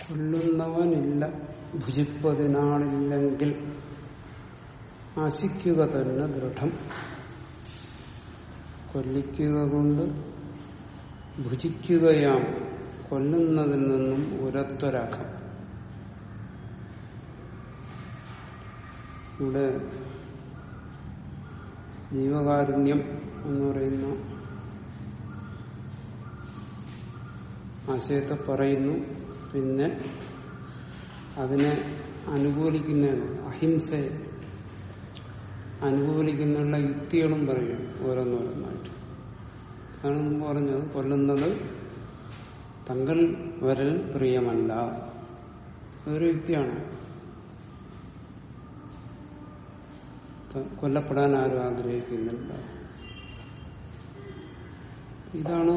കൊല്ലുന്നവനില്ല ഭുജിപ്പതിനാളില്ലെങ്കിൽ ആശിക്കുക തന്നെ ദൃഢം കൊല്ലിക്കുക കൊണ്ട് ഭുജിക്കുകയാം കൊല്ലുന്നതിൽ നിന്നും ഉരത്വരാഖം ഇവിടെ ജീവകാരുണ്യം എന്ന് പറയുന്ന ആശയത്തെ പറയുന്നു പിന്നെ അതിനെ അനുകൂലിക്കുന്നതാണ് അഹിംസയെ അനുകൂലിക്കുന്നുള്ള യുക്തികളും പറയും ഓരോന്നോരോന്നായിട്ട് അതാണ് മുമ്പ് പറഞ്ഞത് കൊല്ലുന്നത് തങ്കൽ വരൽ പ്രിയമല്ല അതൊരു യുക്തിയാണ് കൊല്ലപ്പെടാൻ ആരും ആഗ്രഹിക്കുന്നില്ല ഇതാണ്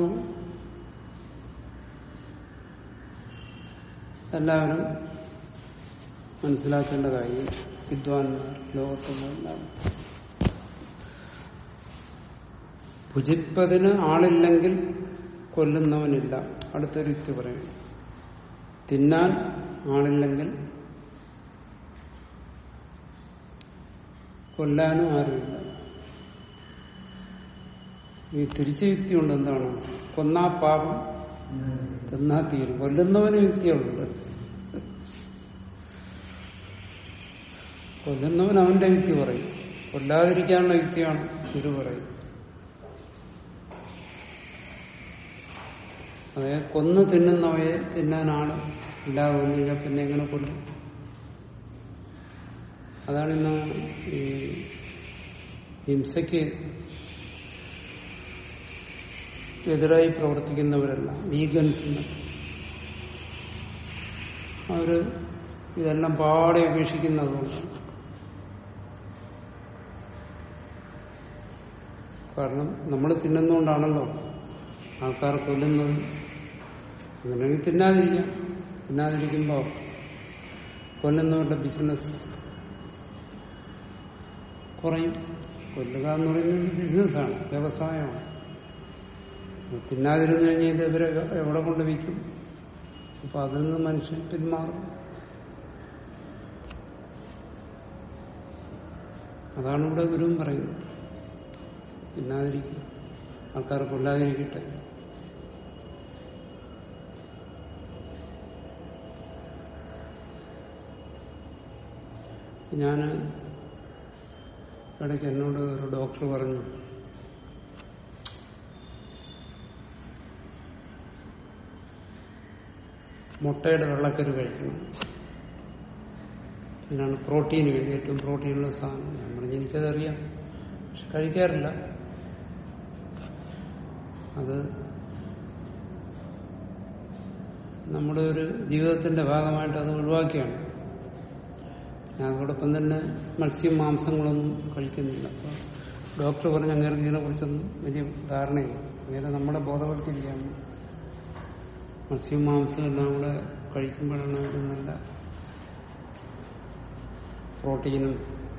എല്ലാവരും മനസ്സിലാക്കേണ്ട കാര്യം വിദ്വാൻമാർ ലോകത്തുള്ള എല്ലാവരും ഭുജിപ്പതിന് ആളില്ലെങ്കിൽ കൊല്ലുന്നവനില്ല അടുത്തൊരു യുക്തി പറയണം തിന്നാൻ ആളില്ലെങ്കിൽ കൊല്ലാനും ആരുമില്ല ഈ തിരിച്ച യുക്തി കൊണ്ട് എന്താണ് കൊന്നാ പാപം തിന്നാ തീരും കൊല്ലുന്നവന് യുക്തികളുണ്ട് കൊല്ലുന്നവൻ അവന്റെ യുക്തി പറയും കൊല്ലാതിരിക്കാനുള്ള യുക്തിയാണ് ഗുരു പറയും അതെ കൊന്ന് തിന്നുന്നവയെ തിന്നാനാണ് ഇല്ലാതെ ഒന്നുമില്ല പിന്നെ എങ്ങനെ കൊല്ലും അതാണ് ഇന്ന് ഈ ഹിംസയ്ക്ക് എതിരായി പ്രവർത്തിക്കുന്നവരെല്ലാം വീഗൻസ് അവര് ഇതെല്ലാം പാടെ ഉപേക്ഷിക്കുന്നതുകൊണ്ടാണ് കാരണം നമ്മൾ തിന്നുന്നതുകൊണ്ടാണല്ലോ ആൾക്കാർ കൊല്ലുന്നത് അങ്ങനെയെങ്കിൽ തിന്നാതിരിക്കാം തിന്നാതിരിക്കുമ്പോൾ കൊല്ലുന്നവരുടെ ബിസിനസ് കുറയും കൊല്ലുക എന്ന് പറയുന്നത് ബിസിനസ്സാണ് വ്യവസായമാണ് തിന്നാതിരുന്നു കഴിഞ്ഞാൽ ഇത് ഇവരെ എവിടെ കൊണ്ട് വിൽക്കും അപ്പൊ അതിൽ നിന്ന് മനുഷ്യൻ പിന്മാറും അതാണ് ഇവിടെ ഗുരുവും പറയുന്നത് തിന്നാതിരിക്കും ആൾക്കാർ കൊല്ലാതിരിക്കട്ടെ ഞാന് ഇടയ്ക്ക് എന്നോട് ഒരു ഡോക്ടർ പറഞ്ഞു മുട്ടയുടെ വെള്ളക്കരു കഴിക്കണം ഇതിനാണ് പ്രോട്ടീന് വേണ്ടി ഏറ്റവും പ്രോട്ടീനുള്ള സാധനം ഞാൻ പറഞ്ഞു എനിക്കതറിയാം പക്ഷെ കഴിക്കാറില്ല അത് നമ്മുടെ ഒരു ജീവിതത്തിന്റെ ഭാഗമായിട്ട് അത് ഒഴിവാക്കിയാണ് ഞാൻ അതോടൊപ്പം തന്നെ മത്സ്യം മാംസങ്ങളൊന്നും കഴിക്കുന്നില്ല അപ്പൊ ഡോക്ടർ പറഞ്ഞ അങ്ങനെ ഇതിനെ കുറിച്ചൊന്നും വലിയ ധാരണയില്ല അങ്ങനെ നമ്മളെ ബോധവൽക്കരിക്കാണ് മത്സ്യം മാംസം എല്ലാം കൂടെ കഴിക്കുമ്പോഴാണ് ഇത് നല്ല പ്രോട്ടീനും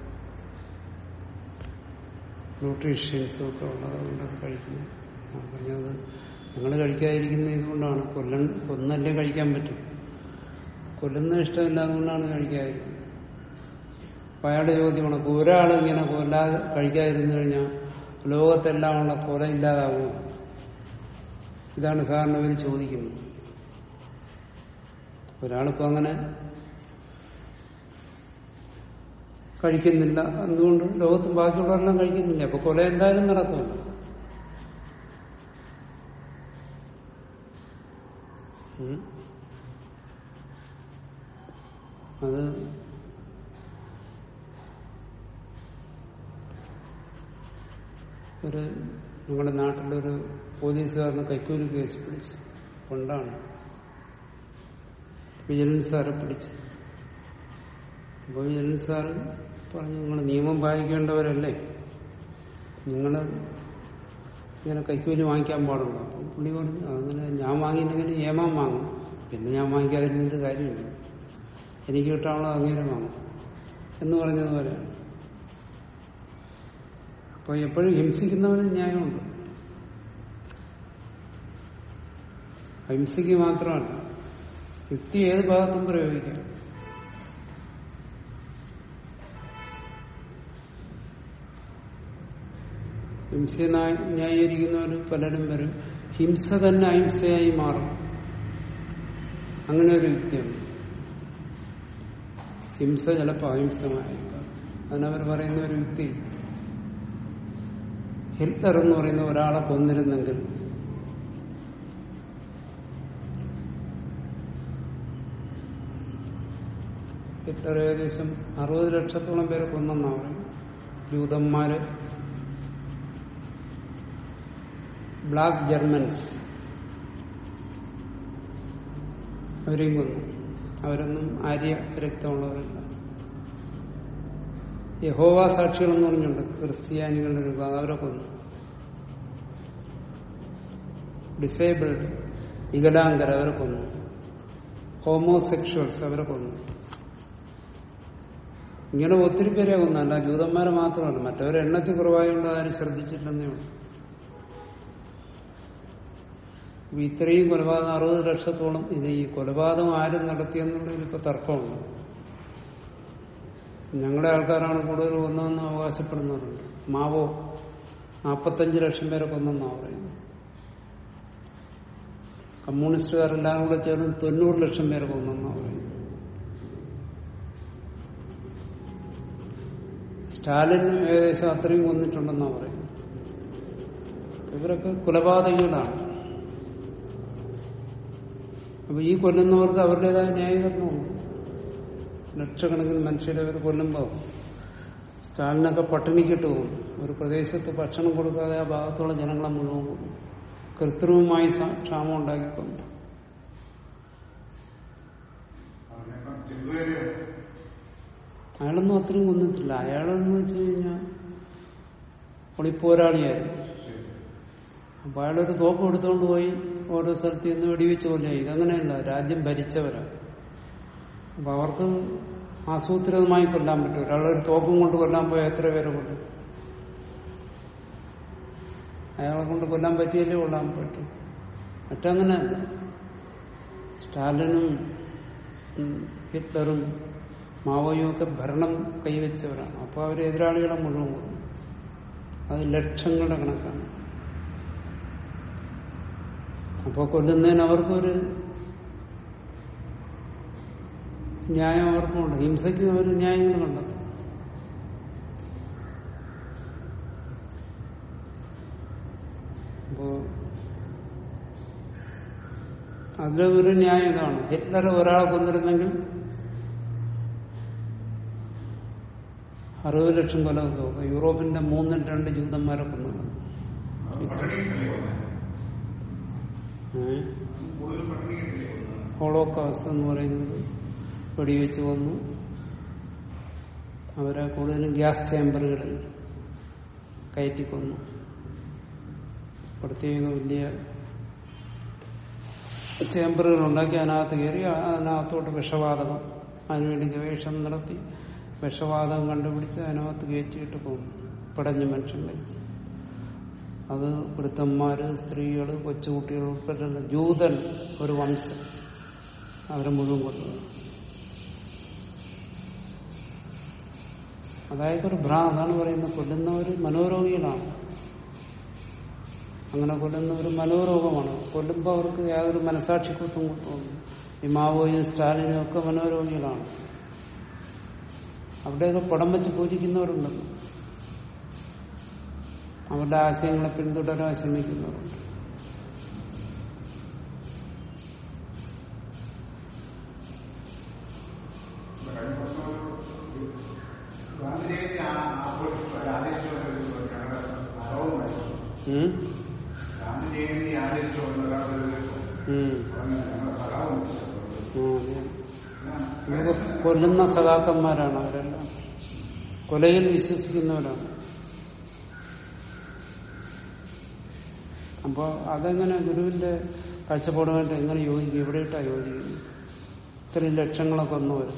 ന്യൂട്രീഷ്യൻസും ഒക്കെ ഉള്ളത് കൊണ്ടൊക്കെ കഴിക്കുന്നു ഞാൻ പറഞ്ഞത് നിങ്ങൾ കഴിക്കാതിരിക്കുന്ന ഇതുകൊണ്ടാണ് കൊല്ലൻ കൊന്നല്ലേ കഴിക്കാൻ പറ്റും കൊല്ലുന്ന ഇഷ്ടമില്ലാതുകൊണ്ടാണ് കഴിക്കാതിരിക്കുന്നത് അപ്പൊ അയാളുടെ ചോദ്യമാണ് അപ്പൊ ഒരാൾ ഇങ്ങനെ കൊല്ലാതെ കഴിക്കാതിരുന്നു കഴിഞ്ഞാൽ ലോകത്തെല്ലാം ഉള്ള കൊല ഇല്ലാതാകുമോ ഇതാണ് സാറിന് ഇവർ ചോദിക്കുന്നത് ഒരാളിപ്പോ അങ്ങനെ കഴിക്കുന്നില്ല എന്തുകൊണ്ട് ലോകത്തും ബാക്കിയുള്ളവരെല്ലാം കഴിക്കുന്നില്ല അപ്പൊ കൊല എന്തായാലും നടക്കുമല്ലോ ഉം. അത് ഒരു നമ്മുടെ നാട്ടിലൊരു പോലീസുകാരന് കൈക്കൂലി കേസ് പിടിച്ചു കൊണ്ടാണ് വിജിലൻസ് സാറെ പിടിച്ചു അപ്പൊ വിജിലൻസ് സാറ് പറഞ്ഞു നിങ്ങൾ നിയമം പാലിക്കേണ്ടവരല്ലേ നിങ്ങൾ ഇങ്ങനെ കൈക്കൂലി വാങ്ങിക്കാൻ പാടുള്ളൂ അപ്പൊ പുള്ളി പറഞ്ഞു അതങ്ങനെ ഞാൻ വാങ്ങിയില്ലെങ്കിൽ ഏമാൻ വാങ്ങും പിന്നെ ഞാൻ വാങ്ങിക്കാതിരുന്നിട്ട് കാര്യമില്ല എനിക്ക് കിട്ടാനുള്ള അങ്ങേരം വാങ്ങും എന്ന് പറഞ്ഞതുപോലെയാണ് അപ്പൊ എപ്പോഴും ഹിംസിക്കുന്നവന് ന്യായമുണ്ട് അഹിംസയ്ക്ക് മാത്രമല്ല യുക്തി ഏത് ഭാഗത്തും പ്രയോഗിക്കാം ഹിംസയെ ന്യായ- ന്യായീകരിക്കുന്നവർ പലരും വരും ഹിംസ തന്നെ അഹിംസയായി മാറും അങ്ങനെ ഒരു യുക്തിയുണ്ട് ഹിംസ ചിലപ്പോൾ അഹിംസമായേക്കാം അതിനവർ പറയുന്ന ഒരു യുക്തി ഹിറ്റ്ലർ എന്ന് പറയുന്ന ഒരാളെ കൊന്നിരുന്നെങ്കിൽ ഹിറ്റ്ലർ ഏകദേശം അറുപത് ലക്ഷത്തോളം പേരെ കൊന്നെന്നാ പറയും ജൂതന്മാര് ബ്ലാക്ക് ജർമ്മൻസ് അവരെയും കൊന്നു അവരൊന്നും ആര്യ രക്തമുള്ളവരല്ല യഹോവ സാക്ഷികളെന്ന് പറഞ്ഞുണ്ട് ക്രിസ്ത്യാനികളുടെ ഒരു വിഭാഗം അവരെ കൊന്നു ഡിസേബിൾഡ് വികലാംഗർ അവരെ കൊന്നു ഹോമോസെക്ഷൽസ് അവരെ കൊന്നു ഇങ്ങനെ ഒത്തിരി പേരെ കൊന്നല്ല ജൂതന്മാരെ മാത്രമല്ല മറ്റവരെ എണ്ണത്തിൽ കുറവായതുകൊണ്ട് ആരും ശ്രദ്ധിച്ചില്ലെന്നേ ഉള്ളൂ അപ്പൊ ഇത്രയും കൊലപാതകം അറുപത് ലക്ഷത്തോളം ഇത് ഈ കൊലപാതകം ആരും നടത്തിയെന്നുള്ളതിൽ ഇപ്പൊ തർക്കമുണ്ട് ഞങ്ങളുടെ ആൾക്കാരാണ് കൂടുതൽ കൊന്നതെന്ന് അവകാശപ്പെടുന്നവരുണ്ട് മാവോ നാൽപ്പത്തഞ്ച് ലക്ഷം പേരെ കൊന്നെന്നാ പറയുന്നത് കമ്മ്യൂണിസ്റ്റുകാരെല്ലാം കൂടെ ചേർന്ന് തൊണ്ണൂറ് ലക്ഷം പേരെ കൊന്നെന്നാ പറയുന്നത് സ്റ്റാലിൻ ഏകദേശം അത്രയും കൊന്നിട്ടുണ്ടെന്നാ പറയുന്നത് ഇവരൊക്കെ കൊലപാതകികളാണ് അപ്പൊ ഈ കൊല്ലുന്നവർക്ക് അവരുടേതായ ന്യായീകരണമുണ്ട് ലക്ഷക്കണക്കിന് മനുഷ്യരെ അവർ കൊല്ലുമ്പോൾ സ്റ്റാലിനൊക്കെ പട്ടിണിക്കിട്ട് പോകും ഒരു പ്രദേശത്ത് ഭക്ഷണം കൊടുക്കാതെ ആ ഭാഗത്തുള്ള ജനങ്ങളെ മുഴുവൻ കൊന്നു കൃത്രിമമായി സ- ക്ഷാമം ഉണ്ടാക്കിക്കൊണ്ട് അയാളൊന്നും അത്രയും കൊന്നിട്ടില്ല അയാളെന്ന് വെച്ച് കഴിഞ്ഞാൽ ഒളിപ്പോരാളിയായിരുന്നു അപ്പൊ അയാളൊരു തോക്ക് എടുത്തുകൊണ്ട് പോയി ഓരോ സ്ഥലത്ത് നിന്ന് വെടിവെച്ച് കൊല്ലുക ഇതങ്ങനെയല്ല രാജ്യം ഭരിച്ചവരാണ് അപ്പൊ അവർക്ക് ആസൂത്രിതമായി കൊല്ലാൻ പറ്റും ഒരാളൊരു തോക്കും കൊണ്ട് കൊല്ലാൻ പോയാൽ എത്ര പേരെ കൊല്ലും അയാളെ കൊണ്ട് കൊല്ലാൻ പറ്റിയല്ലേ കൊല്ലാൻ പറ്റും മറ്റങ്ങനെയല്ല സ്റ്റാലിനും ഉം, ഹിറ്റ്ലറും മാവോയും ഒക്കെ ഭരണം കൈവച്ചവരാണ് അപ്പോൾ അവർ എതിരാളികളെ മുഴുവൻ കൊന്നു അത് ലക്ഷങ്ങളുടെ കണക്കാണ് അപ്പോൾ കൊല്ലുന്നതിന് അവർക്കൊരു ന്യായം അവർക്കുമുണ്ട് ഹിംസയ്ക്ക് അവർ ന്യായങ്ങൾ കണ്ടെത്തും അപ്പോ അതിലെ ഒരു ന്യായം ഇതാണ് ഹിറ്റ്ലർ ഒരാളെ കൊന്നിരുന്നെങ്കിൽ അറുപത് ലക്ഷം കൊല്ലം നോക്കുക യൂറോപ്പിന്റെ മൂന്നിൽ രണ്ട് ജൂതന്മാരെ കൊന്നത് ഹോളോകാസ്റ്റ് എന്ന് പറയുന്നത് വെടിവെച്ച് വന്നു അവരെ കൂടുതലും ഗ്യാസ് ചേമ്പറുകളിൽ കയറ്റിക്കൊന്നു പ്രത്യേക വലിയ ചേമ്പറുകൾ ഉണ്ടാക്കി അതിനകത്ത് കയറി അതിനകത്തോട്ട് വിഷവാതകം അതിനുവേണ്ടി ഗവേഷണം നടത്തി വിഷവാതകം കണ്ടുപിടിച്ച് അതിനകത്ത് കയറ്റിയിട്ട് പോകും പടഞ്ഞ മനുഷ്യൻ മരിച്ചു അത് വൃദ്ധന്മാര് സ്ത്രീകള് കൊച്ചുകുട്ടികൾ ഉൾപ്പെടെ ജൂതൻ ഒരു വംശം അവരെ മുഴുവൻ കൊല്ലുക അതായത് ഒരു ഭ്രാ അതാണ് പറയുന്നത് കൊല്ലുന്നവർ മനോരോഗികളാണ് അങ്ങനെ കൊല്ലുന്നവർ മനോരോഗമാണ് കൊല്ലുമ്പോൾ അവർക്ക് യാതൊരു മനസാക്ഷി കുത്തും കുത്തും ഈ മാവോയും സ്റ്റാലിനും ഒക്കെ മനോരോഗികളാണ് അവിടെയൊക്കെ പടം വെച്ച് പൂജിക്കുന്നവരുണ്ടല്ലോ അവരുടെ ആശയങ്ങളെ പിന്തുടരാൻ ശ്രമിക്കുന്നവരുണ്ട് ഗാന്ധിജയന്തി ആഘോഷിച്ചു ആചരിച്ചു ഞങ്ങളുടെ മതവും മരിച്ചു ഉം? ഗാന്ധി ജയന്തി ആചരിച്ചു ഒരാൾ ഉം. ഞങ്ങളുടെ സഖാവും മരിച്ചു ആ, അതെ. നമുക്ക് കൊല്ലുന്ന സഖാക്കന്മാരാണ് അവരെല്ലാം കൊലയിൽ വിശ്വസിക്കുന്നവരാണ് അപ്പൊ അതെങ്ങനെ ഗുരുവിന്റെ കാഴ്ചപ്പാടുമായിട്ട് എങ്ങനെ യോജിക്കും എവിടെയിട്ടാ യോജിക്കുന്നത് ഇത്രയും ലക്ഷങ്ങളൊക്കെ ഒന്നുവരും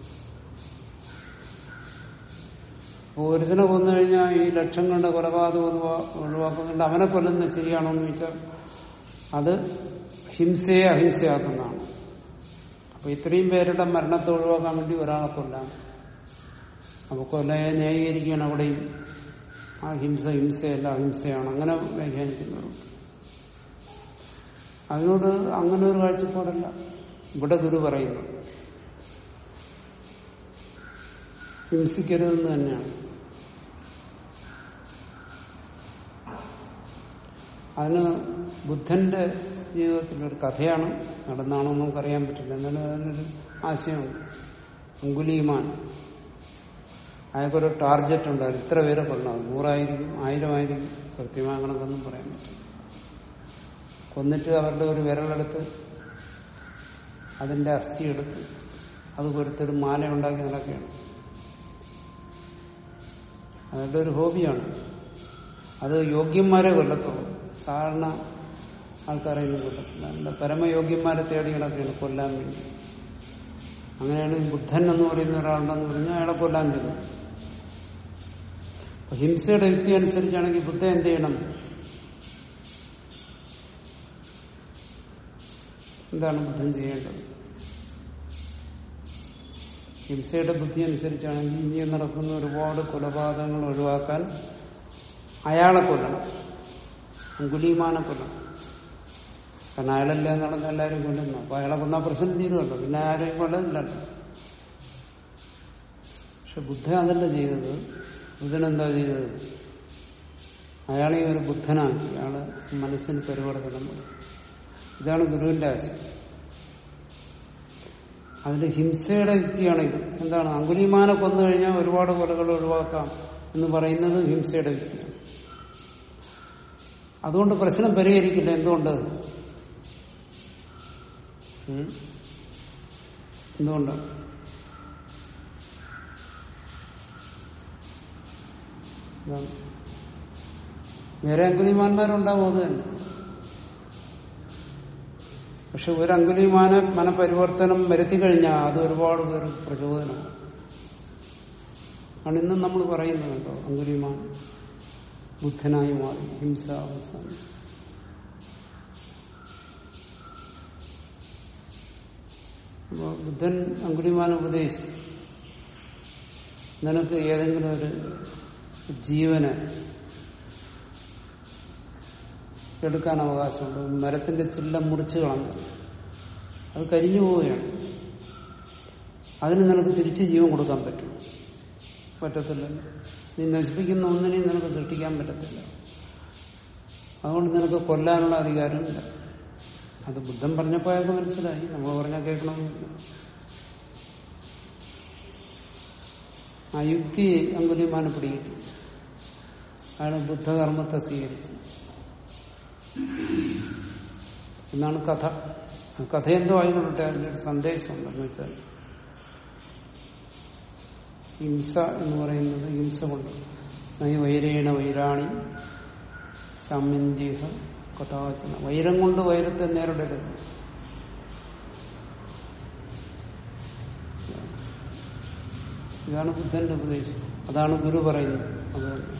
അപ്പൊ ഒരുതിനെ കൊന്നു കഴിഞ്ഞാൽ ഈ ലക്ഷങ്ങളുടെ കൊലപാതകം ഒഴിവാ- ഒഴിവാക്കുന്നുണ്ട് അവനെ കൊല്ലുന്നത് ശരിയാണോ എന്ന് ചോദിച്ചാൽ അത് ഹിംസയെ അഹിംസയാക്കുന്നതാണ് അപ്പൊ ഇത്രയും പേരുടെ മരണത്തെ ഒഴിവാക്കാൻ വേണ്ടി ഒരാളെ കൊല്ലാം അപ്പൊ കൊല്ലയെ ന്യായീകരിക്കുകയാണ് അവിടെയും ആ ഹിംസ ഹിംസയല്ല അഹിംസയാണ് അങ്ങനെ വ്യാഖ്യാനിക്കുന്നവരുണ്ട് അതിനോട് അങ്ങനെ ഒരു കാഴ്ചപ്പാടല്ല ഇവിടെ ഗുരു പറയുന്നു ഹിംസിക്കരുതെന്ന് തന്നെയാണ് അതിന് ബുദ്ധന്റെ ജീവിതത്തിലൊരു കഥയാണ് നടന്നാണോ എന്ന് നമുക്കറിയാൻ പറ്റില്ല എന്നാലും അതിനൊരു ആശയമുണ്ട് അങ്കുലിമാൻ അയാൾക്കൊരു ടാർജറ്റ് ഉണ്ടായിരുന്നു ഇത്ര പേരെ കൊള്ളാം നൂറായിരിക്കും ആയിരം ആയിരിക്കും കൃത്യമായ കണക്കൊന്നും പറയാൻ പറ്റില്ല കൊന്നിട്ട് അവരുടെ ഒരു വിരലെടുത്ത് അതിന്റെ അസ്ഥി എടുത്ത് അത് കൊടുത്തൊരു മാല ഉണ്ടാക്കി നടക്കുകയാണ് അയാളുടെ ഒരു ഹോബിയാണ് അത് യോഗ്യന്മാരെ കൊല്ലത്തുള്ളൂ സാധാരണ ആൾക്കാരെയൊന്നും കൊല്ലത്തില്ല അല്ല പരമയോഗ്യന്മാരെ തേടി കിടക്കുകയാണ് കൊല്ലാൻ വേണ്ടി അങ്ങനെയാണ് ഈ ബുദ്ധൻ എന്ന് പറയുന്ന ഒരാളുണ്ടെന്ന് പറഞ്ഞാൽ അയാളെ കൊല്ലാൻ ചെന്നു അപ്പൊ ഹിംസയുടെ യുക്തി അനുസരിച്ചാണെങ്കിൽ ബുദ്ധൻ എന്ത് ചെയ്യണം എന്താണ് ബുദ്ധൻ ചെയ്യേണ്ടത് ഹിംസയുടെ ബുദ്ധി അനുസരിച്ചാണെങ്കിൽ ഇനി നടക്കുന്ന ഒരുപാട് കൊലപാതകങ്ങൾ ഒഴിവാക്കാൻ അയാളെ കൊല്ലണം അങ്കുലിമാനെ കൊല്ലണം കാരണം അയാളല്ലേ നടന്ന എല്ലാവരും കൊല്ലുന്നു അപ്പൊ അയാളെ കൊന്നാൽ പ്രശ്നം തീരുമല്ലോ പിന്നെ ആരെയും കൊല്ലുന്നില്ലല്ലോ പക്ഷെ ബുദ്ധൻ അതല്ല ചെയ്തത് ബുദ്ധനെന്താ ചെയ്തത് അയാളെ ഒരു ബുദ്ധനാക്കി അയാള് മനസ്സിന് പരിവർത്തനം വരുത്തി. ഇതാണ് ഗുരുവിന്റെ ആശയം അതിൽ ഹിംസയുടെ യുക്തിയാണ് ഇത് എന്താണ് അങ്കുലിമാനെ കൊന്നു കഴിഞ്ഞാൽ ഒരുപാട് കൊലകൾ ഒഴിവാക്കാം എന്ന് പറയുന്നത് ഹിംസയുടെ യുക്തിയാണ് അതുകൊണ്ട് പ്രശ്നം പരിഹരിക്കില്ല എന്തുകൊണ്ട് ഉം? എന്തുകൊണ്ട് എന്താണ്? വേറെ അങ്കുലിമാന്മാരുണ്ടാവും അത് തന്നെ പക്ഷെ ഒരു അങ്കുലിമാന മനപരിവർത്തനം വരുത്തി കഴിഞ്ഞാൽ അത് ഒരുപാട് പേർ പ്രചോദനമാണ് ആണ് ഇന്നും നമ്മൾ പറയുന്നുണ്ടോ അങ്കുലിമാൻ ബുദ്ധനായി മാറി ഹിംസ അവസാനം അപ്പോ ബുദ്ധൻ അങ്കുലിമാൻ ഉപദേശിച്ചു നിനക്ക് ഏതെങ്കിലും ഒരു ജീവനെ എടുക്കാൻ അവകാശമുണ്ട് മരത്തിന്റെ ചില്ല മുറിച്ചു കളഞ്ഞു അത് കരിഞ്ഞു പോവുകയാണ് അതിന് നിനക്ക് തിരിച്ച് ജീവൻ കൊടുക്കാൻ പറ്റും പറ്റത്തില്ല നീ നശിപ്പിക്കുന്ന ഒന്നിനെയും നിനക്ക് സൃഷ്ടിക്കാൻ പറ്റത്തില്ല അതുകൊണ്ട് നിനക്ക് കൊല്ലാനുള്ള അധികാരമില്ല അത് ബുദ്ധൻ പറഞ്ഞപ്പോൾ അയാൾക്ക് മനസ്സിലായി നമ്മൾ പറഞ്ഞാൽ കേൾക്കണമെന്നില്ല ആ യുക്തി അങ്കുലിമാനെ പിടികിട്ടി അയാൾ ബുദ്ധധർമ്മത്തെ സ്വീകരിച്ചു എന്നാണ് കഥ ആ കഥ എന്തോ ആയിക്കൊള്ളട്ടെ അതിന്റെ ഒരു സന്ദേശമുണ്ടെന്ന് വെച്ചാൽ ഹിംസ എന്ന് പറയുന്നത് ഹിംസ കൊണ്ട് നൈ വൈരേണ വൈരാണി സാമ്യന്തിഹ കഥാചന വൈരം കൊണ്ട് വൈരത്തെ നേരിടരുത് ഇതാണ് ബുദ്ധന്റെ ഉപദേശം അതാണ് ഗുരു പറയുന്നത് അത് തന്നെ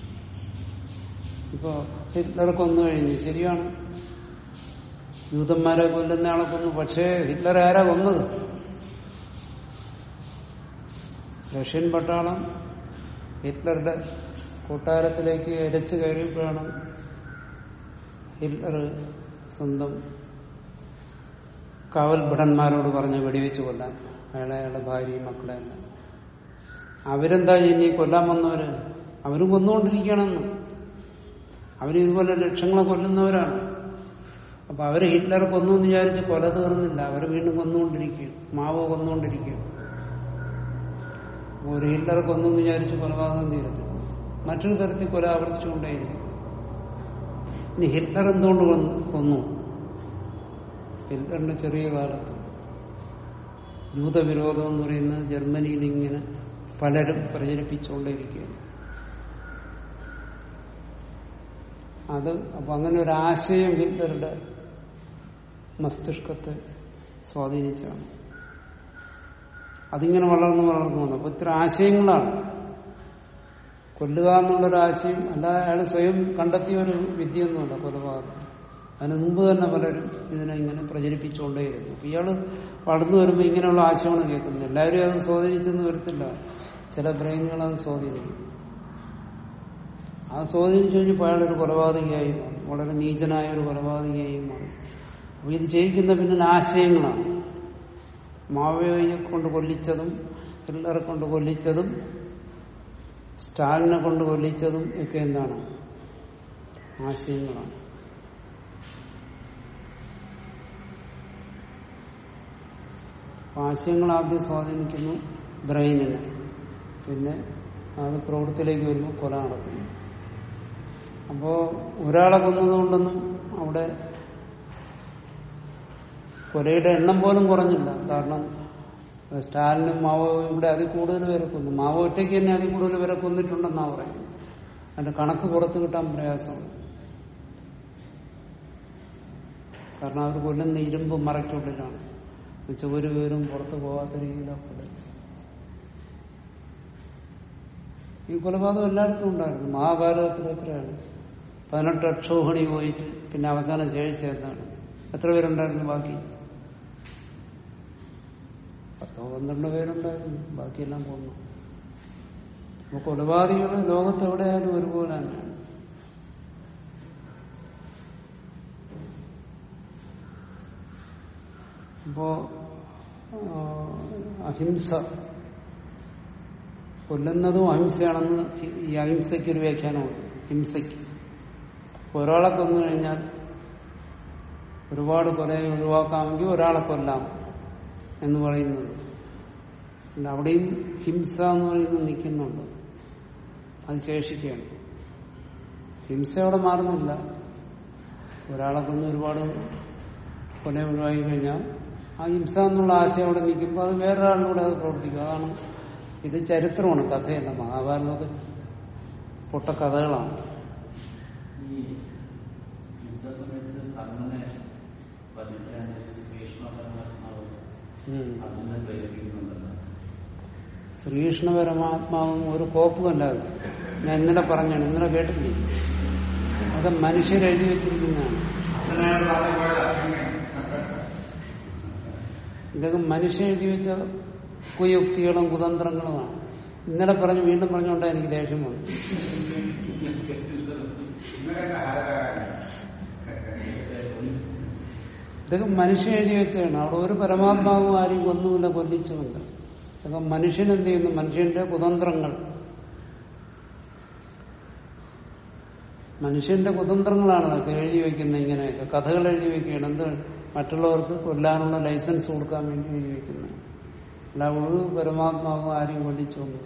ഇപ്പൊ ഹിറ്റ്ലർ കൊന്നു കഴിഞ്ഞു ശരിയാണ് യൂതന്മാരെ കൊല്ലുന്ന ആളെ കൊന്നു പക്ഷേ ഹിറ്റ്ലർ ആരാ കൊന്നത് റഷ്യൻ പട്ടാളം ഹിറ്റ്ലറുടെ കൊട്ടാരത്തിലേക്ക് എരച്ചു കയറിയപ്പോഴാണ് ഹിറ്റ്ലർ സ്വന്തം കാവൽഭടന്മാരോട് പറഞ്ഞ് വെടിവെച്ച് കൊല്ലാൻ അയാളെ അയാളുടെ ഭാര്യയും മക്കളെ എല്ലാം അവരെന്താ ഇനി കൊല്ലാൻ വന്നവര് അവരും കൊന്നുകൊണ്ടിരിക്കണമെന്ന് അവര് ഇതുപോലെ ലക്ഷങ്ങളെ കൊല്ലുന്നവരാണ് അപ്പൊ അവര് ഹിറ്റ്ലർ കൊന്നു എന്ന് വിചാരിച്ച് കൊല തീർന്നില്ല അവര് വീണ്ടും കൊന്നുകൊണ്ടിരിക്കുകയാണ് മാവോ കൊന്നുകൊണ്ടിരിക്കുകയാണ് അപ്പൊ ഒരു ഹിറ്റ്ലർ കൊന്നു എന്ന് വിചാരിച്ച് കൊലപാതകം തീരത്തില്ല മറ്റൊരു തരത്തിൽ കൊല ആവർത്തിച്ചുകൊണ്ടേയിരിക്കും ഇനി ഹിറ്റ്ലർ എന്തുകൊണ്ട് കൊന്നു- കൊന്നു ഹിറ്റ്ലറിന്റെ ചെറിയ കാലത്ത് യൂതവിരോധം എന്ന് പറയുന്നത് ജർമ്മനിയിൽ ഇങ്ങനെ പലരും പ്രചരിപ്പിച്ചുകൊണ്ടേയിരിക്കുകയാണ് അത് അപ്പൊ അങ്ങനെ ഒരു ആശയം ഹിറ്റ്ലറുടെ മസ്തിഷ്കത്തെ സ്വാധീനിച്ചാണ് അതിങ്ങനെ വളർന്നു വളർന്നു വന്നു അപ്പൊ ഇത്ര ആശയങ്ങളാണ് കൊല്ലുക എന്നുള്ളൊരു ആശയം അല്ലാതെ അയാൾ സ്വയം കണ്ടെത്തിയ ഒരു വിദ്യയൊന്നുമല്ല കൊലപാതകം അതിന് മുമ്പ് തന്നെ പലരും ഇതിനെ ഇങ്ങനെ പ്രചരിപ്പിച്ചുകൊണ്ടേയിരുന്നു അപ്പൊ ഇയാള് വളർന്നു വരുമ്പോൾ ഇങ്ങനെയുള്ള ആശയമാണ് കേൾക്കുന്നത് എല്ലാവരും അത് സ്വാധീനിച്ചെന്ന് വരത്തില്ല ചില ബ്രെയിനുകൾ അത് സ്വാധീനിക്കും ആ സ്വാധീനിച്ചു കഴിഞ്ഞപ്പോൾ അയാളൊരു കൊലപാതകയായി മാറും വളരെ നീചനായ ഒരു കൊലപാതകയായി മാറും അപ്പൊ ഇത് ചെയ്യിക്കുന്ന പിന്നെ ആശയങ്ങളാണ് മാവോയെ കൊണ്ട് കൊല്ലിച്ചതും ഹിറ്റ്ലറെ കൊണ്ട് കൊല്ലിച്ചതും സ്റ്റാലിനെ കൊണ്ട് കൊല്ലിച്ചതും ഒക്കെ എന്താണ് ആശയങ്ങളാണ് അപ്പൊ ആശയങ്ങൾ ആദ്യം സ്വാധീനിക്കുന്നു ബ്രെയിനിനെ പിന്നെ അത് പ്രവൃത്തിയിലേക്ക് വരുമ്പോൾ കൊല നടക്കുന്നു അപ്പോ ഒരാളെ കൊന്നതുകൊണ്ടൊന്നും അവിടെ കൊലയുടെ എണ്ണം പോലും കുറഞ്ഞില്ല കാരണം സ്റ്റാലിനും മാവോയും ഇവിടെ അതിൽ കൂടുതൽ പേരെ കൊന്നു മാവോ ഒറ്റയ്ക്ക് തന്നെ അതിൽ കൂടുതൽ പേരെ കൊന്നിട്ടുണ്ടെന്നാണ് പറയുന്നത് അതിന്റെ കണക്ക് പുറത്തു കിട്ടാൻ പ്രയാസമാണ് കാരണം അവർ കൊല്ലുന്ന ഇരുമ്പ് മറയ്ക്കുള്ളിലാണ് എന്നുവെച്ചാൽ ഒരു പേരും പുറത്തു പോകാത്ത രീതിയിലാണ് കൊല്ലുന്നത് ഈ കൊലപാതകം എല്ലായിടത്തും ഉണ്ടായിരുന്നു മഹാഭാരതത്തിൽ എത്രയാണ് പതിനെട്ട് അക്ഷോഹണി പോയിട്ട് പിന്നെ അവസാനം ശേഷിച്ചതാണ് എത്ര പേരുണ്ടായിരുന്നു ബാക്കി പത്തോ പന്ത്രണ്ട് പേരുണ്ടായിരുന്നു ബാക്കിയെല്ലാം പോന്നു അപ്പൊ കൊലപാതകൾ ലോകത്ത് എവിടെയായാലും ഒരുപോലെ തന്നെയാണ് അപ്പോ ആ, അഹിംസ കൊല്ലുന്നതും അഹിംസയാണെന്ന് ഈ- ഈ അഹിംസയ്ക്ക് ഒരു വ്യാഖ്യാനമുണ്ട് ഹിംസയ്ക്ക് ഇപ്പൊ ഒരാളെ കൊന്നു കഴിഞ്ഞാൽ ഒരുപാട് കൊലയെ ഒഴിവാക്കാമെങ്കിൽ ഒരാളെ കൊല്ലാം എന്ന് പറയുന്നത് അല്ല, അവിടെയും ഹിംസ എന്ന് പറയുന്നത് നിൽക്കുന്നുണ്ട് അത് ശേഷിക്കുകയാണ് ഹിംസ അവിടെ മാറുന്നില്ല ഒരാളെ കൊന്ന് ഒരുപാട് കൊല ഒഴിവാക്കി കഴിഞ്ഞാൽ ആ ഹിംസ എന്നുള്ള ആശയം അവിടെ നിൽക്കുമ്പോൾ അത് വേറൊരാളിലൂടെ അത് പ്രവർത്തിക്കും അതാണ് ഇത് ചരിത്രമാണ് കഥയല്ല മഹാഭാരതമൊക്കെ പൊട്ട കഥകളാണ് ഈ യുദ്ധസമയത്ത് കർണനെ വധിക്കാൻ ശ്രീകൃഷ്ണ പരമാത്മാവ് ഉം. അതിനെ പ്രേരിപ്പിക്കുന്നുണ്ടല്ലോ ശ്രീകൃഷ്ണ പരമാത്മാവും ഒരു കോപ്പുമല്ലാതെ ഞാൻ ഇന്നലെ പറഞ്ഞാണ് ഇന്നലെ കേട്ടില്ലേ അത് മനുഷ്യരെഴുതി വെച്ചിരിക്കുന്നതാണ് അതിനാണ് പറഞ്ഞു പോയത് അങ്ങനെ. ഇതൊക്കെ മനുഷ്യൻ എഴുതി വെച്ച കുയുക്തികളും കുതന്ത്രങ്ങളുമാണ് ഇന്നലെ പറഞ്ഞു വീണ്ടും പറഞ്ഞുകൊണ്ടാണ് എനിക്ക് ദേഷ്യം വന്നു ഇങ്ങനെയൊക്കെ ആരാണ്? ഇതൊക്കെ മനുഷ്യൻ എഴുതി വെച്ചതാണ് അവിടെ ഒരു പരമാത്മാവും ആരെയും കൊന്നുമില്ല കൊല്ലിച്ചുമില്ല ഇതൊക്കെ മനുഷ്യൻ എന്ത് ചെയ്യുന്നു മനുഷ്യന്റെ കുതന്ത്രങ്ങൾ മനുഷ്യന്റെ കുതന്ത്രങ്ങളാണ് ഇതൊക്കെ എഴുതി വെക്കുന്നത് ഇങ്ങനെയൊക്കെ കഥകൾ എഴുതി വെക്കുകയാണ് എന്ത് മറ്റുള്ളവർക്ക് കൊല്ലാനുള്ള ലൈസൻസ് കൊടുക്കാൻ വേണ്ടി എഴുതി വെക്കുന്നത് അല്ല ഒരു പരമാത്മാവും ആരെയും കൊല്ലിച്ചൊന്നും